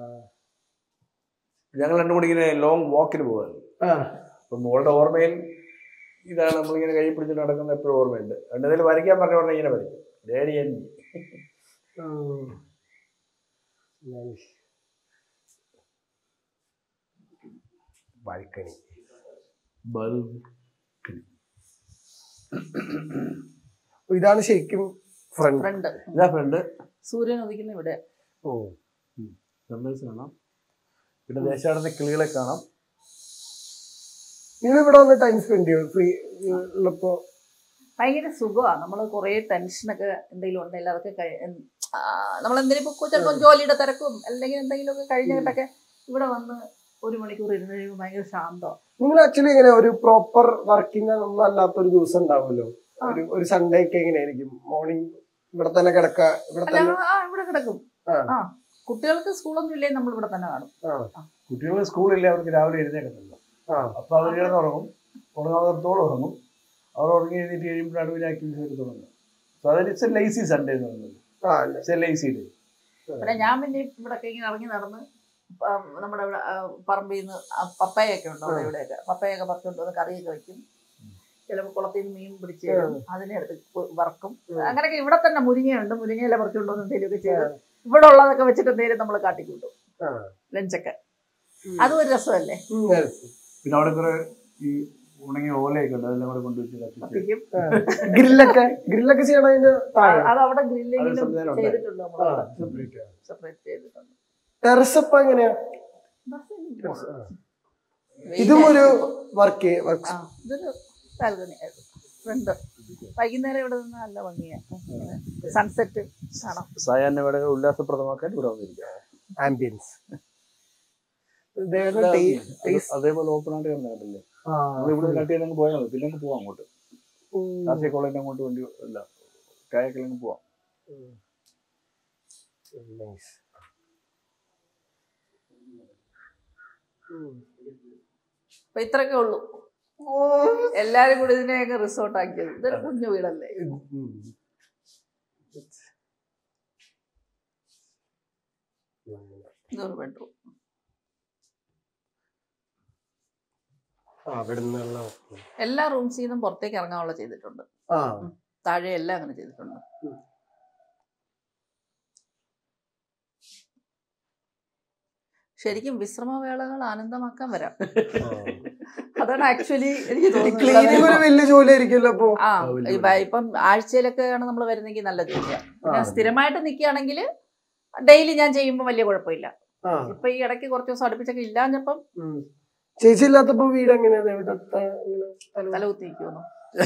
ഞങ്ങൾ രണ്ടും കൂടി ഇങ്ങനെ ലോങ് വാക്കിന് പോകാറ് ആ അപ്പം മോളുടെ ഓർമ്മയിൽ ഇതാണ് നമ്മളിങ്ങനെ കൈ പിടിച്ചിട്ട് നടക്കുന്ന എപ്പോഴും ഓർമ്മയുണ്ട് എന്തെങ്കിലും വരയ്ക്കാൻ പറഞ്ഞ പറഞ്ഞാൽ ഇങ്ങനെ വരയ്ക്കും ഡേഡി ആൻഡ് ഉം. Nice. ബാൽക്കണി ഇതാണ് ശരിക്കും ഫ്രണ്ട് ഫ്രണ്ട് ഇതാ ഫ്രണ്ട് സൂര്യൻ ഉദിക്കുന്ന ഇവിടെ ഓ സൺറൈസ് കാണാം പിന്നെ ദേശാടന കിളികളെ കാണാം നിങ്ങൾ ഇവിടെ വന്ന് ടൈം സ്പെൻഡ് ചെയ്യോ ഫ്രീ ഉള്ളപ്പോ ഭയങ്കര സുഖമാണ് നമ്മൾ കുറേ ടെൻഷനൊക്കെ എന്തെങ്കിലും ഉണ്ടെങ്കിൽ അതൊക്കെ നമ്മൾ എന്തെങ്കിലും ഇപ്പോൾ ചിലപ്പോൾ ജോലിയുടെ തിരക്കും അല്ലെങ്കിൽ എന്തെങ്കിലുമൊക്കെ കഴിഞ്ഞിട്ടൊക്കെ ഇവിടെ വന്ന് ഒരു മണിക്കൂർ ഇരുന്ന് കഴിയുമ്പോൾ ഭയങ്കര ശാന്തമാണ് നിങ്ങൾ ആക്ച്വലി ഇങ്ങനെ ഒരു പ്രോപ്പർ വർക്കിംഗ് ഒന്നും അല്ലാത്ത ഒരു ദിവസം ഉണ്ടാവുമല്ലോ ഒരു ഒരു സൺഡേ ഒക്കെ എങ്ങനെയായിരിക്കും മോർണിംഗ് ഇവിടെ തന്നെ കിടക്ക ഇവിടെ അല്ല തന്നെ ആ ഇവിടെ കിടക്കും ആ. ആ കുട്ടികൾക്ക് സ്കൂളൊന്നും ഇല്ലെങ്കിൽ നമ്മൾ ഇവിടെ തന്നെ കാണും ആ കുട്ടികൾ സ്കൂളില്ല അവർക്ക് രാവിലെ എഴുന്നേക്കത്തില്ല ആ അപ്പോൾ അവർ കിടന്നുറങ്ങും ഉറങ്ങാത്തോളം ഉറങ്ങും അവർ ഉറങ്ങി എഴുന്നേറ്റ് കഴിയുമ്പോഴാണ് പിന്നെ ആക്ടിവിറ്റീസ് ഒക്കെ തുടങ്ങുന്നത് സോ അതൊരു ഇറ്റ്സ് എ ലൈസി സൺഡേ എന്ന് പറയുന്നത് ആ ഇറ്റ്സ് എ ലൈസി ഡേ പിന്നെ ഞാൻ പിന്നെ ഇവിടെയൊക്കെ ഇങ്ങനെ ഇറങ്ങി നടന്ന് പ- നമ്മുടെ ഇവിടെ ആ, പറമ്പിൽ നിന്ന് ആ പപ്പയൊക്കെ ഉണ്ട് അവിടെ ഇവിടെയൊക്കെ പപ്പയൊക്കെ പറിച്ചുകൊണ്ട് വന്ന് കറിയൊക്കെ വെക്കും ചിലപ്പോൾ കുളത്തിൽ നിന്ന് മീൻ പിടിച്ച് തരും അതിനെ എടുത്ത് കൊ- വറക്കും അങ്ങനെയൊക്കെ ഇവിടെ തന്നെ മുരിങ്ങയുണ്ട് മുരിങ്ങയില പറിച്ചുകൊണ്ട് വന്ന് എന്തെങ്കിലുമൊക്കെ ചെയ്ത് ഇവിടെ ഉള്ളതൊക്കെ വെച്ചിട്ട് എന്തെങ്കിലും നമ്മൾ കാട്ടിക്കൂട്ടും ആ. ലഞ്ചൊക്കെ അതും ഒരു രസമല്ലേ ഉം, yes. പിന്നെ അവിടെ കുറെ ഈ ഉണങ്ങിയ ഓലയൊക്കെ ഉണ്ട് അതെല്ലാം കൂടെ കൊണ്ടുവച്ച് കത്തിച്ച് കത്തിക്കും ഗ്രില്ലൊക്കെ ഗ്രില്ലൊക്കെ ചെയ്യണം അതിന്റെ താഴെ അത് അവിടെ ഗ്രില്ലെങ്കിലും സംവിധാനം ഉണ്ട്. ചെയ്തിട്ടുണ്ട് നമ്മൾ സെപ്പറേറ്റ് സെപ്പറേറ്റ് ചെയ്തിട്ടുണ്ട് ടെറസ് അപ്പൊ എങ്ങനെയാ ഇതും ഒരു വർക്ക് വർക്ക് ആ ഇതൊരു ബാൽക്കണി ഫ്രണ്ട് വൈകുന്നേരം ഇവിടെ നിന്ന് നല്ല ഭംഗിയാണ് സൺസെറ്റ് കാണാം സായാഹ്നവേള ഉല്ലാസപ്രദമാക്കാൻ ഇവിടെ വന്നിരിക്കുക ആംബിയൻസ് അതേപോലെ ഓപ്പൺ ആയിട്ട് കിടന്നിട്ടില്ലേ നമ്മൾ ഇവിടെ കട്ട് ചെയ്ത് അങ്ങ് പോയാൽ മതി പിന്നെ അങ്ങ് പോവാം അങ്ങോട്ട് കാർഷിക കോളേജിന്റെ അങ്ങോട്ട് വണ്ടി അല്ല കായക്കിലങ്ങ് പോവാം അപ്പൊ ഇത്രയൊക്കെ ഉള്ളൂ എല്ലാരും കൂടി ഇതിനെയൊക്കെ റിസോർട്ട് ആക്കിയത് ഇതൊരു കുഞ്ഞു വീടല്ലേ ഇതൊരു ബെഡ്റൂം അവിടെ നിന്നുള്ള എല്ലാ റൂംസിൽ നിന്നും പുറത്തേക്ക് ഇറങ്ങാനുള്ള ചെയ്തിട്ടുണ്ട് ആ താഴെ എല്ലാം അങ്ങനെ ചെയ്തിട്ടുണ്ട് ഉം. ശരിക്കും വിശ്രമവേളകൾ ആനന്ദമാക്കാൻ വരാം അതാണ് ആക്ച്വലി എനിക്ക് ക്ലീനിങ് ഒരു തോന്നുന്നത് വലിയ ജോലി ആയിരിക്കുമല്ലോ അപ്പൊ ആ ആ, വലിയ ഇപ്പ- ഇപ്പം ആഴ്ചയിലൊക്കെയാണ് നമ്മൾ വരുന്നെങ്കിൽ നല്ല ജോലിയാണ് പിന്നെ ആ. സ്ഥിരമായിട്ട് നിൽക്കുകയാണെങ്കിൽ ഡെയിലി ഞാൻ ചെയ്യുമ്പോൾ വലിയ കുഴപ്പമില്ല ആ ഇപ്പൊ ഈ ഇടയ്ക്ക് കുറച്ച് ദിവസം അടുപ്പിച്ചൊക്കെ ഇല്ലാഞ്ഞപ്പം ഉം. ചേച്ചി ഇല്ലാത്തപ്പോ വീട് എങ്ങനെയാണ് എവിടത്തെ ഇങ്ങനെ സ്ഥലം? തലകുത്തി നിൽക്കുമെന്നു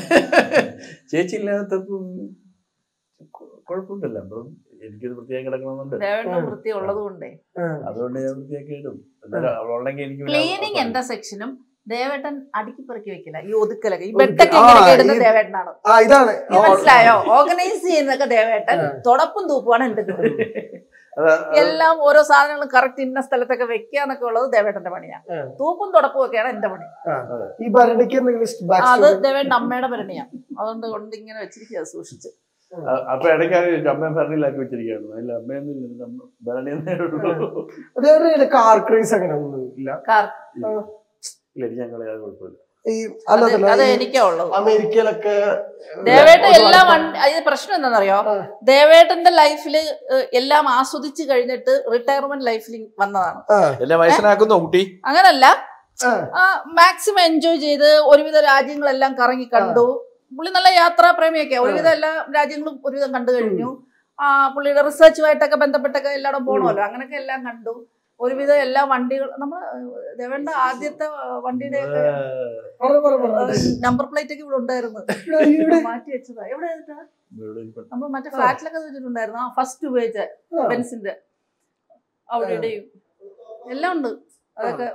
ചേച്ചി ഇല്ലാത്തപ്പം കൊ- കുഴപ്പമില്ലല്ലോ അപ്പം എനിക്കത് വൃത്തിയാക്കി കിടക്കണമെന്നുണ്ട് ദേവേണ്ട ഉം. വൃത്തി ഉള്ളത് കൊണ്ടേ ആ. അതുകൊണ്ട് ഞാൻ വൃത്തിയാക്കി ഇടും എന്നാലും അവളുണ്ടെങ്കിൽ എനിക്ക് പിന്നെ ക്ലീനിങ് എന്റെ സെക്ഷനും ദേവേട്ടൻ അടുക്കി പെറുക്കി വെക്കില്ല ഈ ഒതുക്കലൊക്കെ ഈ ഒതുക്കി- ബെഡൊക്കെ ആ, ഇങ്ങനെ ഇടുന്ന ഈ- ദേവേട്ടനാണ് ആ ഇതാണ് ഇത് മനസ്സിലായോ ഓർഗനൈസ് ചെയ്യുന്നതൊക്കെ ദേവേട്ടൻ ആ. തുടപ്പും തൂപ്പുമാണ് എന്റെ ജോലി അത് എല്ലാം ഓരോ സാധനങ്ങളും കറക്റ്റ് ഇന്ന സ്ഥലത്തൊക്കെ വെക്കുക എന്നൊക്കെ ഉള്ളത് ദേവേട്ടന്റെ പണിയാണ് ആ. തൂപ്പും തുടപ്പും ഒക്കെയാണ് എന്റെ പണി ആ. ഈ ഭരണിക്ക് എന്തെങ്കിലും back അത് story? ദേവേട്ടൻ അമ്മയുടെ ഭരണിയാണ് അതുകൊണ്ട് കൊണ്ട് ഇങ്ങനെ വെച്ചിരിക്കുക സൂക്ഷിച്ച് അ- അപ്പൊ ഇടയ്ക്കാണ് ചോദിച്ചു അമ്മ ഭരണിയിലാക്കി വെച്ചിരിക്കുകയാണ് അല്ല അമ്മയൊന്നും ഇല്ല അമ്മ ഭരണിയെന്നേ ഉള്ളൂ അതേപോലെ കാർ ക്രേസ് അങ്ങനെ ഒന്നും ഇല്ല കാർ ഇല്ല എനിക്ക് ഞങ്ങളെ അത് കുഴപ്പമില്ല ഈ അല്ല അത് അതല്ല, അത് ഈ എനിക്കാ ഉള്ളത് അമേരിക്കയിലൊക്കെ ദേവേട്ടൻ ഒരു എല്ലാം വായ്പ- വണ്ടി അതിന് പ്രശ്നം എന്താണെന്നറിയോ ആ. ദേവേട്ടന്റെ ലൈഫില് എല്ലാം ആസ്വദിച്ച് കഴിഞ്ഞിട്ട് റിട്ടയർമെന്റ് ലൈഫിൽ വന്നതാണ് ആ, എന്നെ വയസ്സനാക്കുന്നു കുട്ടി അങ്ങനല്ല ആ, മാക്സിമം എൻജോയ് ചെയ്ത് ഒരുവിധ രാജ്യങ്ങളെല്ലാം കറങ്ങി കണ്ടു പുള്ളി നല്ല യാത്രാ പ്രേമിയൊക്കെ ഒരുവിധം എല്ലാ രാജ്യങ്ങളും ഒരുവിധം കണ്ടു കഴിഞ്ഞു ആ പുള്ളിയുടെ റിസർച്ചുമായിട്ടൊക്കെ ബന്ധപ്പെട്ടൊക്കെ എല്ലായിടും പോകണമല്ലോ അങ്ങനെയൊക്കെ എല്ലാം കണ്ടു ഒരുവിധം എല്ലാ വണ്ടികൾ നമ്മൾ ദേവേണ്ട ആദ്യത്തെ വണ്ടിയുടെ പറ, പറ, പറ. നമ്പർ പ്ലേറ്റ് ഒക്കെ ഇവിടെ ഉണ്ടായിരുന്നു ഇവിടെ, ഇവിടെ. മാറ്റി വെച്ചതാ എവിടെ ഇവിടെ ഒരു പെണ്ണ്. നമ്മൾ മറ്റേ ഫ്ലാറ്റിലൊക്കെ വെച്ചിട്ടുണ്ടായിരുന്നു ആ ഫസ്റ്റ് ഉപയോഗിച്ച ആ. ബെൻസിന്റെ അവിടെ ഇവിടെയും എല്ലാം ഉണ്ട് അതൊക്കെ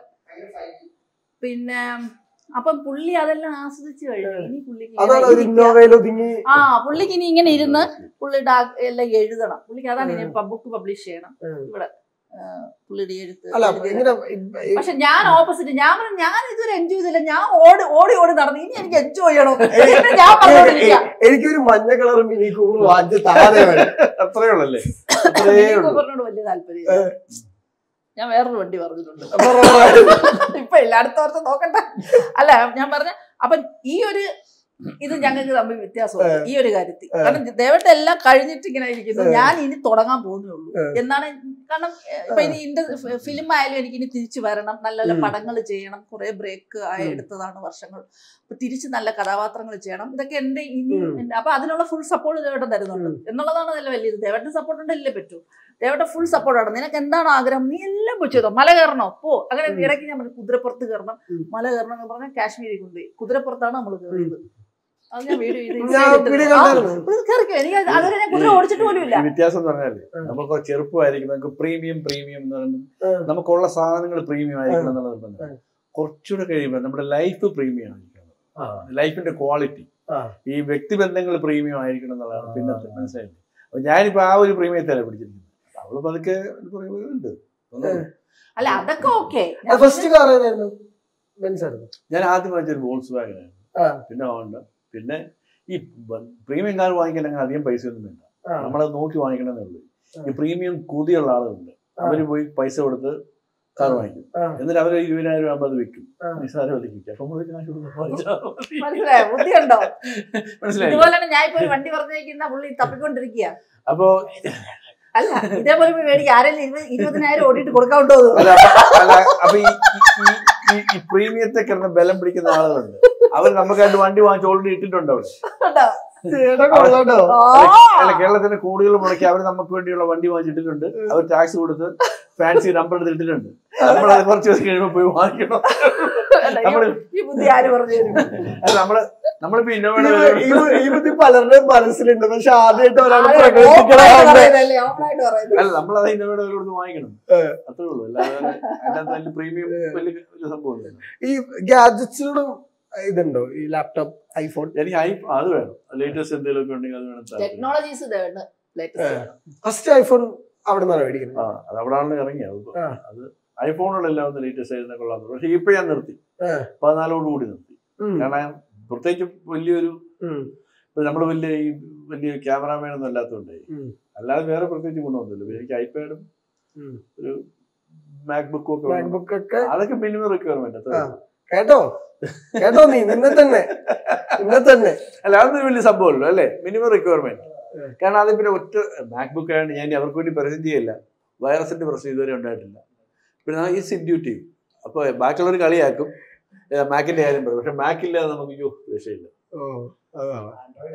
പിന്നെ അപ്പം പുള്ളി അതെല്ലാം ആസ്വദിച്ച് കഴിഞ്ഞു ഇനി പുള്ളിക്ക് അതാണ് ഇങ്ങനെ ഒരു ഇരിക്കുക. ഇന്നോവയിൽ ഒതുങ്ങി ആ പുള്ളിക്ക് ഇനി ഇങ്ങനെ ഇരുന്ന് പുള്ളി ഡാ- എല്ലാം എഴുതണം പുള്ളിക്ക് അതാണ് ഇനി ബുക്ക് പബ്ലിഷ് ചെയ്യണം ഉം. ഇവിടെ ആ, പുള്ളിയുടെ എഴുത്ത് അല്ല എഴുതിയത്. ഇങ്ങനെ ഈ- പക്ഷെ ഞാൻ ഓപ്പോസിറ്റ് ഞാൻ പറഞ്ഞു ഞാൻ ഇതുവരെ എൻജോയ് ചെയ്തില്ല ഞാൻ ഓടി ഓടി ഓടി നടന്നു ഇനി എനിക്ക് എൻജോയ് ചെയ്യണം എന്നിട്ട് ഞാൻ പറഞ്ഞോണ്ടിരിക്കുക എനിക്കൊരു മഞ്ഞ കളർ മിനി കൂപ്പർ വാങ്ങിച്ച് താഴെ വേണം അത്രേ ഉള്ളല്ലേ അത്രേ മിനി ഉള്ളൂ കൂപ്പറിനോട് വലിയ താല്പര്യം ഞാൻ വേറൊരു വണ്ടി പറഞ്ഞിട്ടുണ്ട് പറ, പറ. ഇപ്പൊ ഇല്ല അടുത്ത വർഷം നോക്കണ്ട അല്ല ഞാൻ പറഞ്ഞ അപ്പൊ ഈ ഒരു ഇത് ഞങ്ങൾക്ക് തമ്മിൽ വ്യത്യാസമുണ്ട് ഈ ഒരു കാര്യത്തിൽ കാരണം ദേവത്തെ എല്ലാം കഴിഞ്ഞിട്ട് ഇങ്ങനെ ഇരിക്കുന്നു ഞാൻ ഇനി തുടങ്ങാൻ പോകുന്നേ ഉള്ളൂ എന്നാണ് കാരണം ഏ, ഇപ്പൊ ഇനി ഇന്റെ ഫിലിം ആയാലും എനിക്ക് ഇനി തിരിച്ചു വരണം നല്ല നല്ല ഉം. പടങ്ങൾ ചെയ്യണം കുറെ ബ്രേക്ക് ആയി ഉം. എടുത്തതാണ് വർഷങ്ങൾ അപ്പൊ തിരിച്ച് നല്ല കഥാപാത്രങ്ങൾ ചെയ്യണം ഇതൊക്കെ എന്റെ ഇനി ഉം. എന്റെ- അപ്പൊ അതിനുള്ള ഫുൾ സപ്പോർട്ട് ദേവട്ടൻ തരുന്നുണ്ട് ഉം. എന്നുള്ളതാണ് നല്ല വലിയത് ദേവട്ടൻ സപ്പോർട്ട് ഉണ്ടല്ലേ പറ്റൂ ദേവട്ടൻ ഫുൾ സപ്പോർട്ടാണ് നിനക്ക് എന്താണ് ആഗ്രഹം നീ എല്ലാം പോയി ചെയ്തോ മല കയറണോ പോ അങ്ങനെ ഉം. ഇടയ്ക്ക് ഞാൻ പറഞ്ഞു കുതിരപ്പുറത്ത് കയറണം ഉം. മല മല കയറണം എന്ന് പറഞ്ഞാൽ കാശ്മീരിൽ കൊണ്ടുപോയി കുതിരപ്പുറത്താണ് നമ്മൾ കയറിയത് അത് ഞാൻ വീഡിയോ ചെയ്ത് ഞാൻ Insta യിൽ വീഡിയോ ഇട്ടിട്ടുണ്ട്. ആ, കണ്ടായിരുന്നു. ഇത് കയറിക്കോ എനിക്ക് അത് അതുവരെ ഞാൻ കുതിര ഓടിച്ചിട്ട് പോലും ഇല്ല ഈ വ്യത്യാസം എന്ന് പറഞ്ഞാല് ഉം. നമുക്ക് ചെറുപ്പമായിരിക്കും നമുക്ക് പ്രീമിയം പ്രീമിയം എന്ന് പറയുമ്പോൾ ഉം. നമുക്കുള്ള സാധനങ്ങൾ പ്രീമിയം ആയിരിക്കണം എന്നുള്ളത് ഉം. നിർബന്ധം കുറച്ചുകൂടെ കഴിയുമ്പോൾ നമ്മുടെ ലൈഫ് പ്രീമിയം ആയിരിക്കണം ആ. ലൈഫിന്റെ ക്വാളിറ്റി ആ. ഈ വ്യക്തിബന്ധങ്ങൾ പ്രീമിയം ആയിരിക്കണം എന്നുള്ളതാണ് പിന്നത്തെ മനസ്സിലായില്ലേ അപ്പൊ ഞാനിപ്പോ ആ ഒരു പ്രീമിയത്തല്ല പിടിച്ചിരിക്കുന്നത് അവള് പതുക്കെ ഉണ്ട് അല്ല അതൊക്കെ ഓക്കെ ഫസ്റ്റ് കാർ ഏതായിരുന്നു ബെൻസ് ആയിരുന്നു ഞാൻ ആദ്യം വാങ്ങിച്ചൊരു വോൾസ് വാഗനാണ് ആ. പിന്നെ ഹോണ്ട പിന്നെ ഈ പ്രീമിയം കാർ വാങ്ങിക്കാൻ അങ്ങനെ അധികം പൈസ ഒന്നും വേണ്ട ആ. നമ്മളത് നോക്കി വാങ്ങിക്കണമെന്നേ ഉള്ളൂ ആ. ഈ പ്രീമിയം കൂതിയുള്ള ആളുകളുണ്ട് ആ. അവര് പോയി പൈസ കൊടുത്ത് കാർ വാങ്ങിക്കും ആ. എന്നിട്ട് അവർ ഇരുപതിനായിരം ആകുമ്പോൾ അത് വിൽക്കും ആ. നിസ്സാര വിലയ്ക്ക് വിൽക്കും അപ്പൊ നമ്മള് കാശ് കൊടുത്ത് വാങ്ങിച്ചാൽ മതി. മനസ്സിലായോ ബുദ്ധിയുണ്ടോ മനസ്സിലായി ഇതുപോലെയാണ് ഞാൻ ഇപ്പൊ ഒരു വണ്ടി പറഞ്ഞിരിക്കുന്ന പുള്ളി തപ്പിക്കൊണ്ടിരിക്കുക അപ്പോ അല്ല ഇതേപോലെ പോയി മേടിക്കുക ആരെങ്കിലും ഇരുപത് ഇരുപതിനായിരം ഓടിയിട്ട് കൊടുക്കാണ്ടോ അല്ല, അപ്പൊ- അല്ല, അപ്പൊ ഈ ഈ- ഈ- ഈ പ്രീമിയത്തെ കിടന്ന് ബലം പിടിക്കുന്ന ആളുകളുണ്ട് അവർ നമുക്കായിട്ട് വണ്ടി വാങ്ങിച്ച് ഓൾറെഡി ഇട്ടിട്ടുണ്ട് അവിടെ ചേട്ടാ കൊള്ളാട്ടോ അല്ല കേരളത്തിന്റെ കൂടുതൽ മുടക്കി അവർ നമുക്ക് വേണ്ടിയുള്ള വണ്ടി വാങ്ങിച്ചിട്ടുണ്ട് അവർ ടാക്സ് കൊടുത്ത് ഫാൻസി നമ്പർ എടുത്തിട്ടുണ്ട് നമ്മൾ അത് കുറച്ച് ദിവസം കഴിയുമ്പോൾ പോയി വാങ്ങിക്കണം നമ്മള് ഈ ബുദ്ധി ആര് പറഞ്ഞു തരും അല്ല നമ്മള് നമ്മളിപ്പോ ഇന്നോവയുടെ ഈ- ഈ- ഈ ബുദ്ധി പലരുടെയും മനസ്സിലുണ്ട് പക്ഷെ ആദ്യമായിട്ട് ഒരാൾ ആര് പ്രകടിപ്പിക്കണ open ആയിട്ട് ആളുടെ- പറയുന്നതല്ലേ, open ആയിട്ട് പറയുന്നത്. അല്ല നമ്മളത് ഇന്നോവയുടെ വില കൊടുത്ത് വാങ്ങിക്കണം ഏ. അത്രേ ഉള്ളൂ അല്ലാതെ അതിനകത്ത് വലിയ പ്രീമിയം വലിയ വലിയ സംഭവം ഈ ഗാഡ്ജറ്റ്സിനോടും ഇതുണ്ടോ ഈ ലാപ്ടോപ്പ് ഐഫോൺ എനിക്ക് ഐ അത് വേണം ലേറ്റസ്റ്റ് എന്തെങ്കിലുമൊക്കെ ഉണ്ടെങ്കിൽ അത് വേണം താല്പര്യം. ടെക്നോളജീസ് ഇതാണ് latest ആണ്. ഫസ്റ്റ് ഐഫോൺ അവിടെ നിന്നാണ് മേടിക്കുന്നത് ആ അത് അവിടെയാണ് ഇറങ്ങിയത് ആ. അത് ഐഫോണുകളെല്ലാം ഒന്ന് ലേറ്റസ്റ്റ് ആയിരുന്ന കൊള്ളാം പക്ഷെ ഇപ്പൊ ഞാൻ നിർത്തി ആ. പതിനാലോട് കൂടി നിർത്തി ഉം. കാരണം പ്രത്യേകിച്ച് വലിയൊരു ഉം. നമ്മൾ വലിയ ഈ വലിയ ക്യാമറാമാൻ ഒന്നും അല്ലാത്തതുകൊണ്ട് ഉം. അല്ലാതെ വേറെ പ്രത്യേകിച്ച് ഗുണമൊന്നുമില്ല പിന്നെ എനിക്ക് ഐപാഡും ഉം. ഒരു മാക്ബുക്കും ഒക്കെ വേണം. മാക്ബുക്ക് ഒക്കെ അതൊക്കെ മിനിമം റിക്വയർമെന്റ് ആ. കേട്ടോ കേട്ടോ നീ നിന്നെ തന്നെ നിന്നെ തന്നെ അല്ല അതൊന്നും വലിയ സംഭവമല്ലോ അല്ലേ മിനിമം റിക്വയർമെന്റ് കാരണം അത് പിന്നെ ഒറ്റ മാക്ബുക്ക് ആയതുകൊണ്ട് ഞാൻ അവർക്ക് വേണ്ടി പ്രസന്റ് ചെയ്യില്ല വൈറസിന്റെ പ്രശ്നം ഇതുവരെ ഉണ്ടായിട്ടില്ല പിന്നെ ഈസ് ഇൻഡ്യൂട്ടീവ് അപ്പോൾ ബാക്കിയുള്ളവർ കളിയാക്കും മാക്കിന്റെ കാര്യം പറയും പക്ഷെ മാക്കില്ലാതെ നമുക്ക് അയ്യോ രക്ഷയില്ല ഓ അതാണ്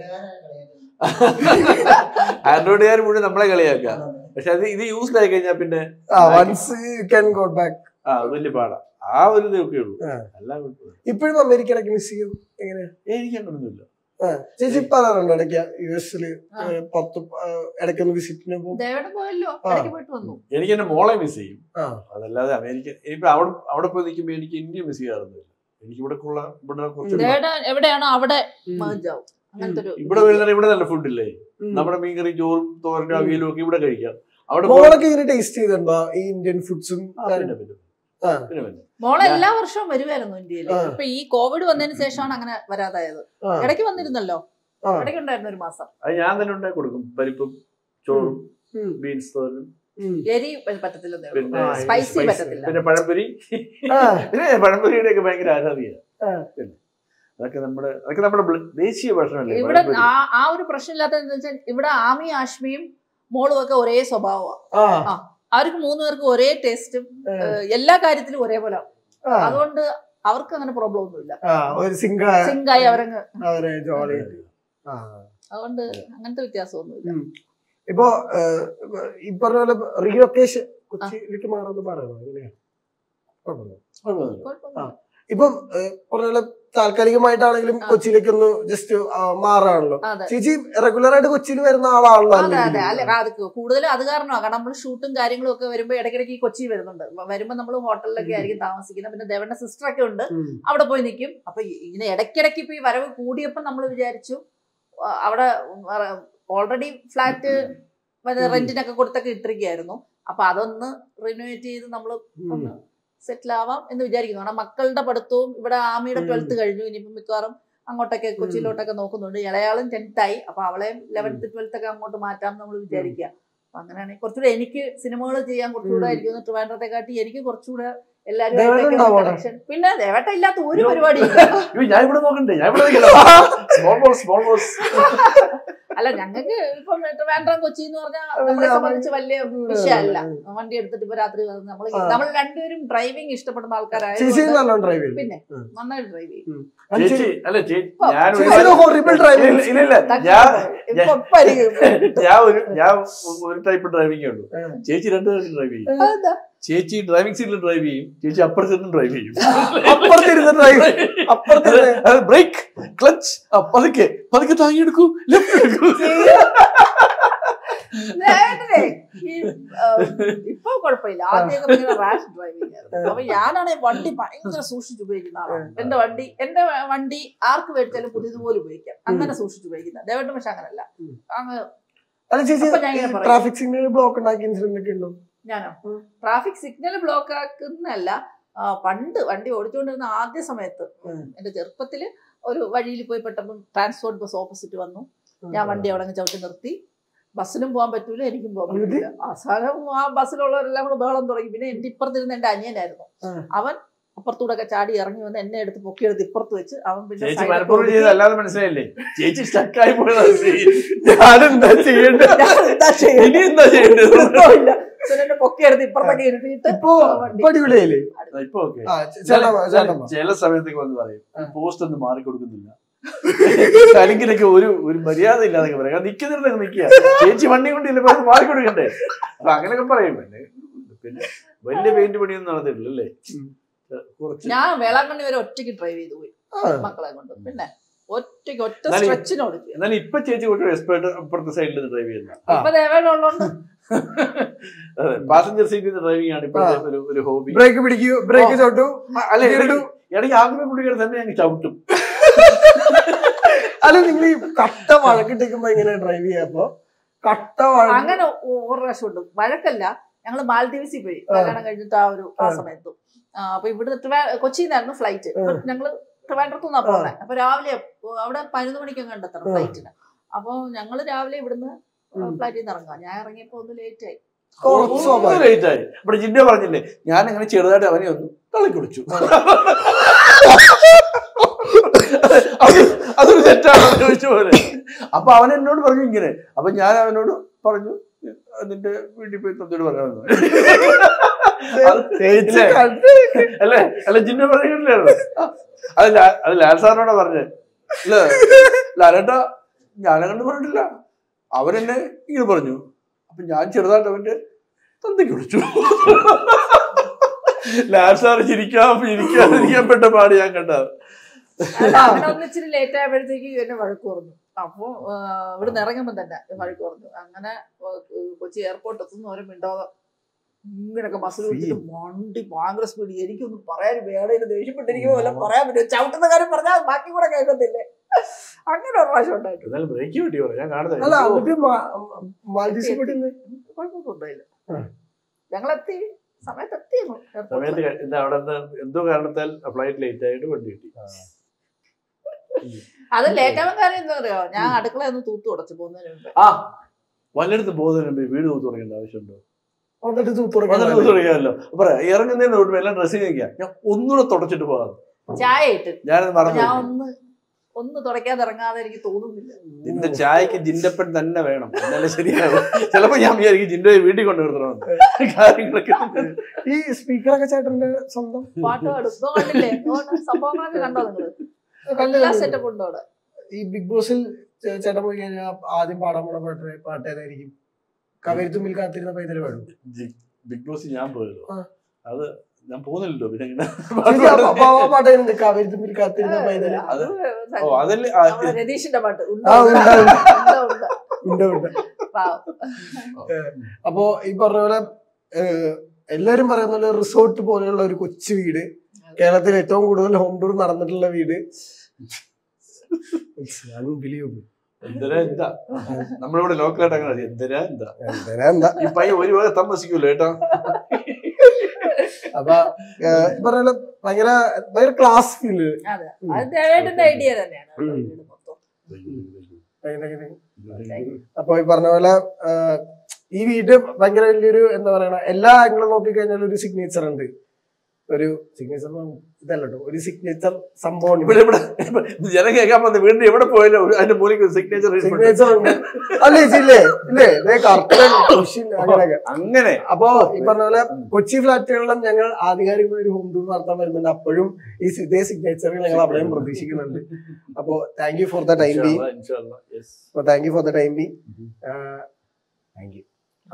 ആൻഡ്രോയിഡുകാർ മുഴുവൻ നമ്മളെ കളിയാക്കുക പക്ഷെ അത് ഇത് യൂസ്ഡ് ആയി കഴിഞ്ഞാൽ പിന്നെ ആ once you can go back ആ വലിയ പാടാ ആ ഒരു ഇതൊക്കെ ഉള്ളൂ ആ. എല്ലാം കുഴപ്പമില്ല. ഇപ്പോഴും അമേരിക്ക ഇടയ്ക്ക് മിസ് ചെയ്യും എങ്ങനെ ഏയ്, എനിക്ക് അങ്ങനൊന്നുമില്ല ആ, ചേച്ചി പറയാറുണ്ട് ഇടയ്ക്ക് യു എസില് ആ. പത്ത് ആ, ഇടയ്ക്കൊന്ന് വിസിറ്റിന് പോകും ദേവേട്ടൻ പോയല്ലോ ആ. ഇടയ്ക്ക് പോയിട്ട് വന്നു എനിക്ക് എന്റെ മോളെ മിസ് ചെയ്യും ആ. അതല്ലാതെ അമേരിക്ക ഇനിയിപ്പോ അവിടെ അവിടെ പോയി നിൽക്കുമ്പോൾ എനിക്ക് ഇന്ത്യ മിസ് ചെയ്യാറൊന്നുമില്ല എനിക്ക് ഇവിടെ ഉള്ള ഇവിടെ കുറച്ച് ദേവേട്ടൻ എവിടെയാണോ അവിടെ ഉം. merge ആവും അങ്ങനത്തെ ഒരു ഇവിടെ വരുന്ന ഇവിടെ നല്ല ഫുഡില്ലേ ഉം. നമ്മുടെ മീൻകറി ചോറും തോരനും ഉം. അവിയലും ഒക്കെ ഇവിടെ കഴിക്കാം അവിടെ പോയി- മോളൊക്കെ ഇങ്ങനെ ടേസ്റ്റ് ചെയ്തിട്ടുണ്ടോ ഈ ഇന്ത്യൻ ഫുഡ്സും ആ, പിന്നെ, പിന്നെ, ആ. പിന്നെ, പിന്നെ. മോളെ ഞാൻ- എല്ലാ വർഷവും വരുമായിരുന്നു ഇന്ത്യയിൽ ആ. ഇപ്പൊ ഈ കോവിഡ് വന്നതിന് ശേഷമാണ് അങ്ങനെ വരാതായത് ആ. ഇടയ്ക്ക് വന്നിരുന്നല്ലോ ആ. ഇടയ്ക്ക് ഉണ്ടായിരുന്നു ഒരു മാസം അത് ഞാൻ തന്നെ ഉണ്ടാക്കി കൊടുക്കും പരിപ്പും ചോറും ഉം. ബീൻസ് തോരനും ഉം. എരി പറ്റത്തില്ലെന്നേ ഉള്ളൂ പിന്നെ ആ, സ്പൈസി spicy. പറ്റത്തില്ല പിന്നെ പഴംപൊരി ആ. പിന്നെ പഴംപൊരിയുടെ ഒക്കെ ഭയങ്കര ആരാധിക ആ. പിന്നെ അതൊക്കെ നമ്മുടെ അതൊക്കെ നമ്മുടെ ബ്ല- ദേശീയ ഭക്ഷണമല്ലേ ഇവിടെ പഴംപൊരി. ആ ആ ഒരു പ്രശ്നമില്ലാത്തതെന്ന് വെച്ചാൽ ഇവിടെ ആമി ആഷ്മിയും മോളും ഒക്കെ ഒരേ സ്വഭാവമാണ് ആ. അവർക്ക് മൂന്ന് പേർക്ക് ഒരേ ടേസ്റ്റും ആ. എല്ലാ കാര്യത്തിലും ഒരേപോലെ ആ. അതുകൊണ്ട് അവർക്ക് അങ്ങനെ പ്രോബ്ലം ഒന്നുമില്ല ആ, ഒരു സിംഗ സിങ്കായി അവരങ്ങ് അവരെ ജോളി ആ അതുകൊണ്ട് അങ്ങനത്തെ വ്യത്യാസമൊന്നുമില്ല ഇപ്പൊ ഏഹ്, ഈ പറഞ്ഞ പോലെ റീലൊക്കേഷൻ കൊച്ചിയിലേക്ക് മാറുമെന്ന് പറയണോ എങ്ങനെയാ കുഴപ്പമില്ല. കുഴപ്പമൊന്നുമില്ല. കുഴപ്പമൊന്നുമില്ല. ഇപ്പം ഏഹ്, പറഞ്ഞ പോലെ താൽക്കാലികമായിട്ടാണെങ്കിലും ആ. കൊച്ചിയിലേക്ക് ഒന്ന് ജസ്റ്റ് മാറാണല്ലോ അതെ ചേച്ചി റെഗുലർ ആയിട്ട് കൊച്ചിയിൽ വരുന്ന ആളാണല്ലോ അതെ അതെ അല്ലെങ്കിൽ. അല്ല അത് കൂടുതലും അത് കാരണമാണ് കാരണം നമ്മൾ ഷൂട്ടും കാര്യങ്ങളും ഒക്കെ വരുമ്പോൾ ഇടയ്ക്കിടയ്ക്ക് ഈ കൊച്ചി വരുന്നുണ്ട് വ- വരുമ്പോൾ നമ്മൾ ഹോട്ടലിലൊക്കെ ആയിരിക്കും താമസിക്കുന്നത് പിന്നെ ദേവന്റെ സിസ്റ്റർ ഒക്കെ ഉണ്ട് ഉം. അവിടെ പോയി നിൽക്കും അപ്പൊ ഈ- ഇങ്ങനെ ഇടയ്ക്കിടയ്ക്ക് ഇപ്പൊ ഈ വരവ് കൂടിയപ്പോൾ നമ്മൾ വിചാരിച്ചു ആ, അവിടെ ഓൾറെഡി ഫ്ലാറ്റ് ഉം. റെന്റിനൊക്കെ കൊടുത്തൊക്കെ ഇട്ടിരിക്കുകയായിരുന്നു അപ്പൊ അതൊന്ന് റിനോവേറ്റ് ചെയ്ത് നമ്മൾ ഉം. ഒന്ന് സെറ്റിൽ ആവാം എന്ന് വിചാരിക്കുന്നു കാരണം മക്കളുടെ പഠിത്തവും ഇവിടെ ആമിയുടെ ഉം. ട്വൽത്ത് കഴിഞ്ഞു ഇനിയിപ്പം മിക്കവാറും അങ്ങോട്ടൊക്കെ കൊച്ചിയിലോട്ടൊക്കെ നോക്കുന്നുണ്ട് ഇളയാളും ടെൻത്ത് ആയി അപ്പൊ അവളെ ലെവൻത്ത് ട്വൽത്ത് ഒക്കെ അങ്ങോട്ട് മാറ്റാം നമ്മൾ വിചാരിക്കുക അപ്പൊ അങ്ങനെയാണെങ്കിൽ കുറച്ചുകൂടെ എനിക്ക് സിനിമകൾ ചെയ്യാൻ കുറച്ചുകൂടെ ഉം. ആയിരിക്കും ട്രിവാൻഡ്രത്തെ കാട്ടി എനിക്ക് കുറച്ചുകൂടെ ദേവേട്ടൻ എല്ലാവരും ഉണ്ടാവോ അവിടെ? പിന്നെ ദേവേട്ട ഇല്ലാത്ത ഒരു അയ്യോ. പരിപാടിയില്ല അയ്യോ, ഞാൻ ഇവിടെ നോക്കണ്ടേ ഞാൻ ഇവിടെ സ്മോൾ ബോസ് സ്മോൾ ബോസ് അല്ല ഞങ്ങൾക്ക് ഇപ്പം ട്രിവാൻഡ്രം കൊച്ചി എന്ന് പറഞ്ഞാൽ നമ്മളെ സംബന്ധിച്ച് വലിയ വിഷയമല്ല വണ്ടി എടുത്തിട്ട് ഇപ്പൊ രാത്രി നമ്മൾ ആ. നമ്മൾ രണ്ടുപേരും ഡ്രൈവിംഗ് ഇഷ്ടപ്പെടുന്ന ചേച്ചി ആൾക്കാരായതുകൊണ്ട് നല്ലോണം ഡ്രൈവ് ചെയ്യും പിന്നെ ഉം. നന്നായിട്ട് ഡ്രൈവ് ചെയ്യും ചേച്ചി അല്ല ചേച്ചി ഇപ്പൊ ഞാൻ ചേച്ചി ഒരുപാട് ഹോറിബിൾ ഡ്രൈവിംഗ് ഇല്ല, ഇല്ല, ഇല്ല. ഞാൻ ഇപ്പൊ പരിക്കും. ഞാൻ ഒരു ഞാൻ ഒരു ടൈപ്പ് ഡ്രൈവിംഗ് ഉള്ളൂ ഉം. ചേച്ചി രണ്ടു തരത്തിൽ ഡ്രൈവ് ചെയ്യും അതെന്താ? ചേച്ചി ഡ്രൈവിംഗ് സീറ്റിൽ ഡ്രൈവ് ചെയ്യും ചേച്ചി അപ്പുറത്തിരുന്നും ഡ്രൈവ് ചെയ്യും അപ്പുറത്തിരുന്ന് ഡ്രൈവ് അപ്പുറത്തിരുന്ന് അത് ബ്രേക്ക് ക്ലച്ച് പതുക്കെ പതുക്കെ താങ്ങിയെടുക്കൂ ലെഫ്റ്റ് എടുക്കൂ നേരത്തെ ഈ, ആ, ഇപ്പൊ കുഴപ്പമില്ല ആദ്യമൊക്കെ ഭയങ്കര റാഷ് ഡ്രൈവിംഗ് ആയിരുന്നു അപ്പൊ ഞാനാണെ വണ്ടി ഭയങ്കര സൂക്ഷിച്ച് ഉപയോഗിക്കുന്ന ആളാണ് എന്റെ വണ്ടി എന്റെ വണ്ടി ആർക്ക് മേടിച്ചാലും പുതിയതുപോലെ ഉപയോഗിക്കാം അങ്ങനെ സൂക്ഷിച്ച് ഉപയോഗിക്കുന്ന ദേവട്ടം പക്ഷെ അങ്ങനല്ല ഉം. അങ്ങ് അല്ല ചേച്ചി അപ്പൊ ഞാൻ ഇങ്ങനെ പറയും. ട്രാഫിക് സിഗ്നൽ ബ്ലോക്ക് ഉണ്ടാക്കിയ ഇൻസിഡന്റ് ഒക്കെ ഉണ്ടോ ഞാനോ ഉം. ട്രാഫിക് സിഗ്നൽ ബ്ലോക്ക് ആക്കുന്നല്ല ആ, പണ്ട് വണ്ടി ഓടിച്ചുകൊണ്ടിരുന്ന ആദ്യ സമയത്ത് ഉം. എന്റെ ചെറുപ്പത്തില് ഒരു വഴിയിൽ പോയി പെട്ടെന്ന് ട്രാൻസ്പോർട്ട് ബസ് ഓപ്പോസിറ്റ് വന്നു ഞാൻ വണ്ടി അവിടെ അങ്ങ് ചവിട്ടി നിർത്തി ബസ്സിനും പോകാൻ പറ്റൂല എനിക്കും പോകാൻ എന്നിട്ട്? പറ്റില്ല അവസാനം ആ ബസ്സിലുള്ളവരെല്ലാം കൂടെ ബഹളം തുടങ്ങി പിന്നെ എന്റെ ഇപ്പുറത്തിരുന്ന എന്റെ അനിയനായിരുന്നു ആ. അവൻ അപ്പുറത്തൂടെ ഒക്കെ ചാടി ഇറങ്ങി വന്ന് എന്നെ എടുത്ത് പൊക്കിയെടുത്ത് ഇപ്പുറത്ത് വെച്ച് അവൻ പിന്നെ ചേച്ചി side മനഃപൂർവ്വം ഒക്കെ ചെയ്ത് അല്ലാതെ മനസ്സിലായില്ലേ ചേച്ചി സ്റ്റക്കായി പോയതാണ് ശരി. ഞാനെന്താ ചെയ്യേണ്ടത് ഞാൻ എന്താ ചെയ്യുന്നത്? ഇനി എന്താ ചെയ്യേണ്ടത് വൃത്തമില്ല. പിന്നെ എന്നെ പൊക്കിയെടുത്ത് ഇപ്പുറത്തൊക്കെ ഇരുത്തിയിട്ട് ഇപ്പൊ വണ്ടി. ഇപ്പൊ അടിപൊളിയായില്ലേ ഇപ്പൊ ഓക്കെ ആ ചേട്ടാ ചേട്ടാ ചില സമയത്തൊക്കെ വന്ന് പറയും ആ. പോസ്റ്റ് ഒന്നും മാറിക്കൊടുക്കുന്നില്ല കലിങ്കിലൊക്കെ ഒരു ഒരു മര്യാദ ഇല്ലാതൊക്കെ പറയാം നിക്കുന്നിടത്തൊക്കെ നിക്കുക ചേച്ചി വണ്ടി കൊണ്ടില്ല അത് മാറിക്കൊടുക്കണ്ടേ അപ്പൊ അങ്ങനെയൊക്കെ പറയും പിന്നെ പിന്നെ വലിയ പെയിന്റ് പണിയൊന്നും നടന്നിട്ടില്ല അല്ലേ ഉം. കുറച്ച് ഞാൻ വേളാങ്കണ്ണി വരെ ഒറ്റയ്ക്ക് ഡ്രൈവ് ചെയ്തു പോയി ആ മക്കളെ കൊണ്ട് പിന്നെ ഒറ്റയ്ക്ക് ഒറ്റ എന്നാലും- സ്ട്രെച്ചിനോട് എന്നാലും ഇപ്പൊ ചേച്ചി കുറച്ച് എക്സ്പേർട്ട് അപ്പുറത്തെ സൈഡിൽ നിന്ന് ഡ്രൈവ് ചെയ്യുന്നത് ആ. ഇപ്പൊ ദേവേടുള്ളതുകൊണ്ട് അതെ പാസഞ്ചർ സീറ്റിൽ നിന്ന് ഡ്രൈവിംഗ് ആണ് ഇപ്പോഴത്തെ ഒരു ഒരു ഹോബി ബ്രേക്ക് പിടിക്കൂ ബ്രേക്ക് ചവിട്ടു അല്ല ഇടൂ. ഇടയ്ക്ക് ഇടയ്ക്ക് ആദ്യമേ പുള്ളിക്കാർ തന്നെ ഞങ്ങൾ ചവിട്ടും അല്ല നിങ്ങൾ ഈ കട്ട വഴക്കിട്ടേക്കുമ്പോ എങ്ങനെ ഡ്രൈവ് ചെയ്യാപ്പോ കട്ട വഴക്ക് അങ്ങനെ ഒ- ഒരു പ്രാവശ്യം ഉണ്ട് വഴക്കല്ല ഞങ്ങൾ മാൽദീവ്സിൽ പോയി കല്യാണം കഴിഞ്ഞിട്ട് ആ ഒരു ആ ആ. സമയത്ത് ആ, അപ്പൊ ഇവിടുന്ന് ട്രിവാ- കൊച്ചിയിലായിരുന്നു ഫ്ലൈറ്റ് ആ. ഞങ്ങള് ട്രിവാൻഡ്രത്തു നിന്നാ ആ. പോണേ അപ്പൊ രാവിലെ അവിടെ പതിനൊന്ന് മണിക്കൊക്കെ കണ്ടെത്തണം ആ. ഫ്ലൈറ്റിന് അപ്പൊ ഞങ്ങള് രാവിലെ ഇവിടുന്ന് ഉം. ഫ്ലൈറ്റിൽ നിന്ന് ഇറങ്ങാം ഞാൻ ഇറങ്ങിയപ്പോ ഒന്ന് ലേറ്റ് ആയി കുറച്ച് സ്വാഭാവികം. ലേറ്റ് ആയി ഇവിടെ ജിന്ന പറഞ്ഞില്ലേ ഞാൻ അങ്ങനെ ചെറുതായിട്ട് അവനെ ഒന്ന് തള്ളി കുടിച്ചു അത് അതൊരു തെറ്റാണോ എന്ന് ചോദിച്ച പോലെ അപ്പൊ അവൻ എന്നോട് പറഞ്ഞു ഇങ്ങനെ അപ്പൊ ഞാൻ അവനോട് പറഞ്ഞു നിന്റെ വീട്ടിൽ പോയി തന്നോട് പറയാമെന്ന് അത് ചേച്ചി ഇല്ലേ? കണ്ട് അല്ലേ അല്ല ജിന്നെ പറയുന്നില്ലായിരുന്നു അത് ലാ- അത് ലാൽ സാറിനോടാ പറഞ്ഞേ ഇല്ല ലാലേട്ടാ ഞാനങ്ങണ്ട് പറഞ്ഞിട്ടില്ല അവരെന്നെ ഇങ്ങനെ പറഞ്ഞു അപ്പൊ ഞാൻ ചെറുതായിട്ട് അവന്റെ തന്തയ്ക്ക് വിളിച്ചു ലാൽ സാർ ചിരിക്കാൻ ചിരിക്കാതിരിക്കാൻ പെട്ട പാട് ഞാൻ കണ്ടത് അങ്ങനെ ഒന്നിച്ചിരി ലേറ്റ് ആയപ്പോഴത്തേക്ക് എന്നെ വഴക്ക് പറഞ്ഞു അപ്പൊ ഇവിടെ ഇറങ്ങുമ്പോ തന്നെ വഴക്ക് പറഞ്ഞു അങ്ങനെ ആ, കൊച്ചി എയർപോർട്ട് എത്തുന്ന ഓരോ മിണ്ടാതെ ഇങ്ങനൊക്കെ ബസ്സിൽ വിളിച്ചിട്ട് വണ്ടി ഭയങ്കര സ്പീഡ് എനിക്കൊന്നും പറയാൻ വേടയിൽ ദേഷ്യപ്പെട്ടിരിക്കുമോ വല്ല പറയാൻ പറ്റുമോ ചവിട്ടുന്ന കാര്യം പറഞ്ഞാൽ ബാക്കി കൂടെ കേൾക്കത്തില്ലേ അങ്ങനെ ഒരു പ്രാവശ്യം ഉണ്ടായിട്ടുണ്ട് എന്നാലും ബ്രേക്ക് കിട്ടി പറഞ്ഞു ഞാൻ അല്ല കാണുന്നത് എന്നിട്ട് മാ- മാൽദീവ്സിൽ പോയിട്ട് കുഴപ്പമൊന്നും ഉണ്ടായില്ല ഞങ്ങളെത്തി സമയത്ത് എത്തിയിരുന്നു സമയത്ത് ക- ഇത് അവിടെ നിന്ന് എന്തോ കാരണത്താൽ ഫ്ലൈറ്റ് ലേറ്റ് ആയിട്ട് വണ്ടി കിട്ടി അത് ലേറ്റ് ആവാൻ കാര്യം എന്താ പറയാ ഞാൻ അടുക്കള ഒന്ന് തൂത്തു തുടച്ചു പോകുന്നതിന് മുമ്പ് ആ വല്ലയിടത്ത് പോകുന്നതിന് മുമ്പ് വീട് തൂത്ത് തുടങ്ങേണ്ട ആവശ്യമുണ്ടോ വന്നിട്ട് വന്നിട്ട് തൂത്തുറക്കാൻ തൂത്ത് തുടങ്ങിയാലോ പറയാം ഇറങ്ങുന്നതിന് മുമ്പ് എല്ലാം ഡ്രസ്സിങ് വെക്കാം ഞാൻ ഒന്നുകൂടെ തുടച്ചിട്ട് പോകാം ചായ ഇട്ട് ഞാനത് അപ്പൊ മറന്നു ഞാൻ പോയി. ഒന്ന് ഒന്ന് തുടയ്ക്കാതെ ഇറങ്ങാതെ എനിക്ക് തോന്നുന്നില്ല നിന്റെ ചായക്ക് ജിൻഡപ്പൻ തന്നെ വേണം എന്നാലേ ശരിയാവും ചിലപ്പോ ഞാൻ വിചാരിക്കും ജിൻഡോ വീട്ടിൽ കൊണ്ടു നിർത്തണമെന്ന് കാര്യങ്ങളൊക്കെ ഈ സ്പീക്കറൊക്കെ ചേട്ടന്റെ സ്വന്തം പാട്ട് പാടും ഇതോ കണ്ടില്ലേ ഇതുകൊണ്ട് സംഭവങ്ങളൊക്കെ കണ്ടോ നിങ്ങള് കണ്ടു, എല്ലാ കണ്ടു. സെറ്റപ്പ് ഉണ്ടോ അവിടെ ഈ ബിഗ് ബോസിൽ ചേ- ചേട്ടൻ പോയി കഴിഞ്ഞാൽ ആദ്യം പാടാൻ പോണ പാട്ട് പാട്ട് ഏതായിരിക്കും കവരിത്തുമ്പിൽ കാത്തിരുന്ന പൈതൽ പാടും ബിഗ് ബോസ് ഞാൻ പോയല്ലോ ആ. അത് ഞാൻ പോകുന്നില്ലല്ലോ പിന്നെ ഇങ്ങനെ ശരി, അപ്പൊ- അപ്പൊ ആ പാട്ടായിരുന്നു കവരിത്തുമ്പിൽ കാത്തിരുന്ന പൈതൽ അത് ഓ അതല്ലേ ആ, നമ്മുടെ രതീഷിന്റെ പാട്ട് ഉണ്ടോ ആ, ഉണ്ട്, ഉണ്ട്. ഉണ്ടോ, ഉണ്ടോ. ഉണ്ട് ഉണ്ട് പാവം. അപ്പോ ഈ പറഞ്ഞ പോലെ ഏഹ്, എല്ലാരും പറയുന്ന പോലെ റിസോർട്ട് പോലെയുള്ള ഒരു കൊച്ചു വീട് കേരളത്തിൽ ഏറ്റവും കൂടുതൽ ഹോം ടൂർ നടന്നിട്ടുള്ള വീട് അൺബിലീവബിൾ എന്തരാ എന്താ നമ്മളിവിടെ ലോക്കലായിട്ട് അങ്ങനെ അറിയാം. എന്തരാ എന്താ എന്താ എന്താ ഈ പയ്യൻ ഒരു വക താമസിക്കൂല്ലോ ഏട്ടാ അപ്പൊ ഏഹ്, ഈ പറഞ്ഞ പോലെ ഭയങ്കര ഭയങ്കര ക്ലാസ് ഫീല് അതെ അത് ദേവേട്ടന്റെ ഐഡിയ തന്നെയാണ് കേട്ടോ, ഉം. വീട് മൊത്തം. അപ്പൊ ഈ പറഞ്ഞ പോലെ ഏഹ്, ഈ വീട് ഭയങ്കര വലിയൊരു എന്താ പറയണ എല്ലാ ആംഗിളും നോക്കിക്കഴിഞ്ഞാൽ ഒരു സിഗ്നേച്ചർ ഉണ്ട് ഒരു സിഗ്നേച്ചർ ഇതല്ല കേട്ടോ ഒരു സിഗ്നേച്ചർ സംഭവം ഉണ്ട്. ഇവിടെ ഇവിടെ ഇത് ജനം കേൾക്കാൻ വന്ന് വീണ്ടും എവിടെ പോയാലും ഒരു- അതിന്റെ മൂലിക്ക് സിഗ്നേച്ചർ സിഗ്നേച്ചർ ഉണ്ട് അല്ലേ ഇല്ലേ ഇല്ലേ ഇതേ കർട്ടൻ കുഷൻ അങ്ങനെയൊക്കെ അങ്ങനെ അപ്പോ ഈ പറഞ്ഞ പോലെ കൊച്ചി ഫ്ലാറ്റുകളിലും ഞങ്ങൾ ആധികാരികമായ ഒരു ഹോം ടൂർ നടത്താൻ വരുന്നുണ്ട് അപ്പോഴും ഈ സി- ഇതേ സിഗ്നേച്ചർ ഞങ്ങൾ അവിടെയും പ്രതീക്ഷിക്കുന്നുണ്ട് അപ്പോ thank you for the time ബി ഇൻഷാല്ലാ, ഇൻഷാല്ലാ. Yes. അപ്പൊ thank you for the time ബി താങ്ക് യു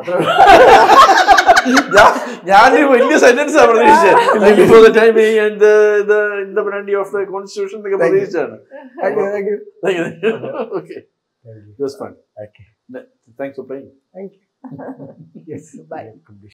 ഞാൻ- ഞാനൊരു വലിയ സെന്റൻസ് ആണ് പ്രതീക്ഷിച്ചത് for the time and the independent of the constitution എന്നൊക്കെ Thank you. പ്രതീക്ഷിച്ചാണ് thank you thank you okay It was fun. Okay. Thanks for playing. Thank you yes Bye. By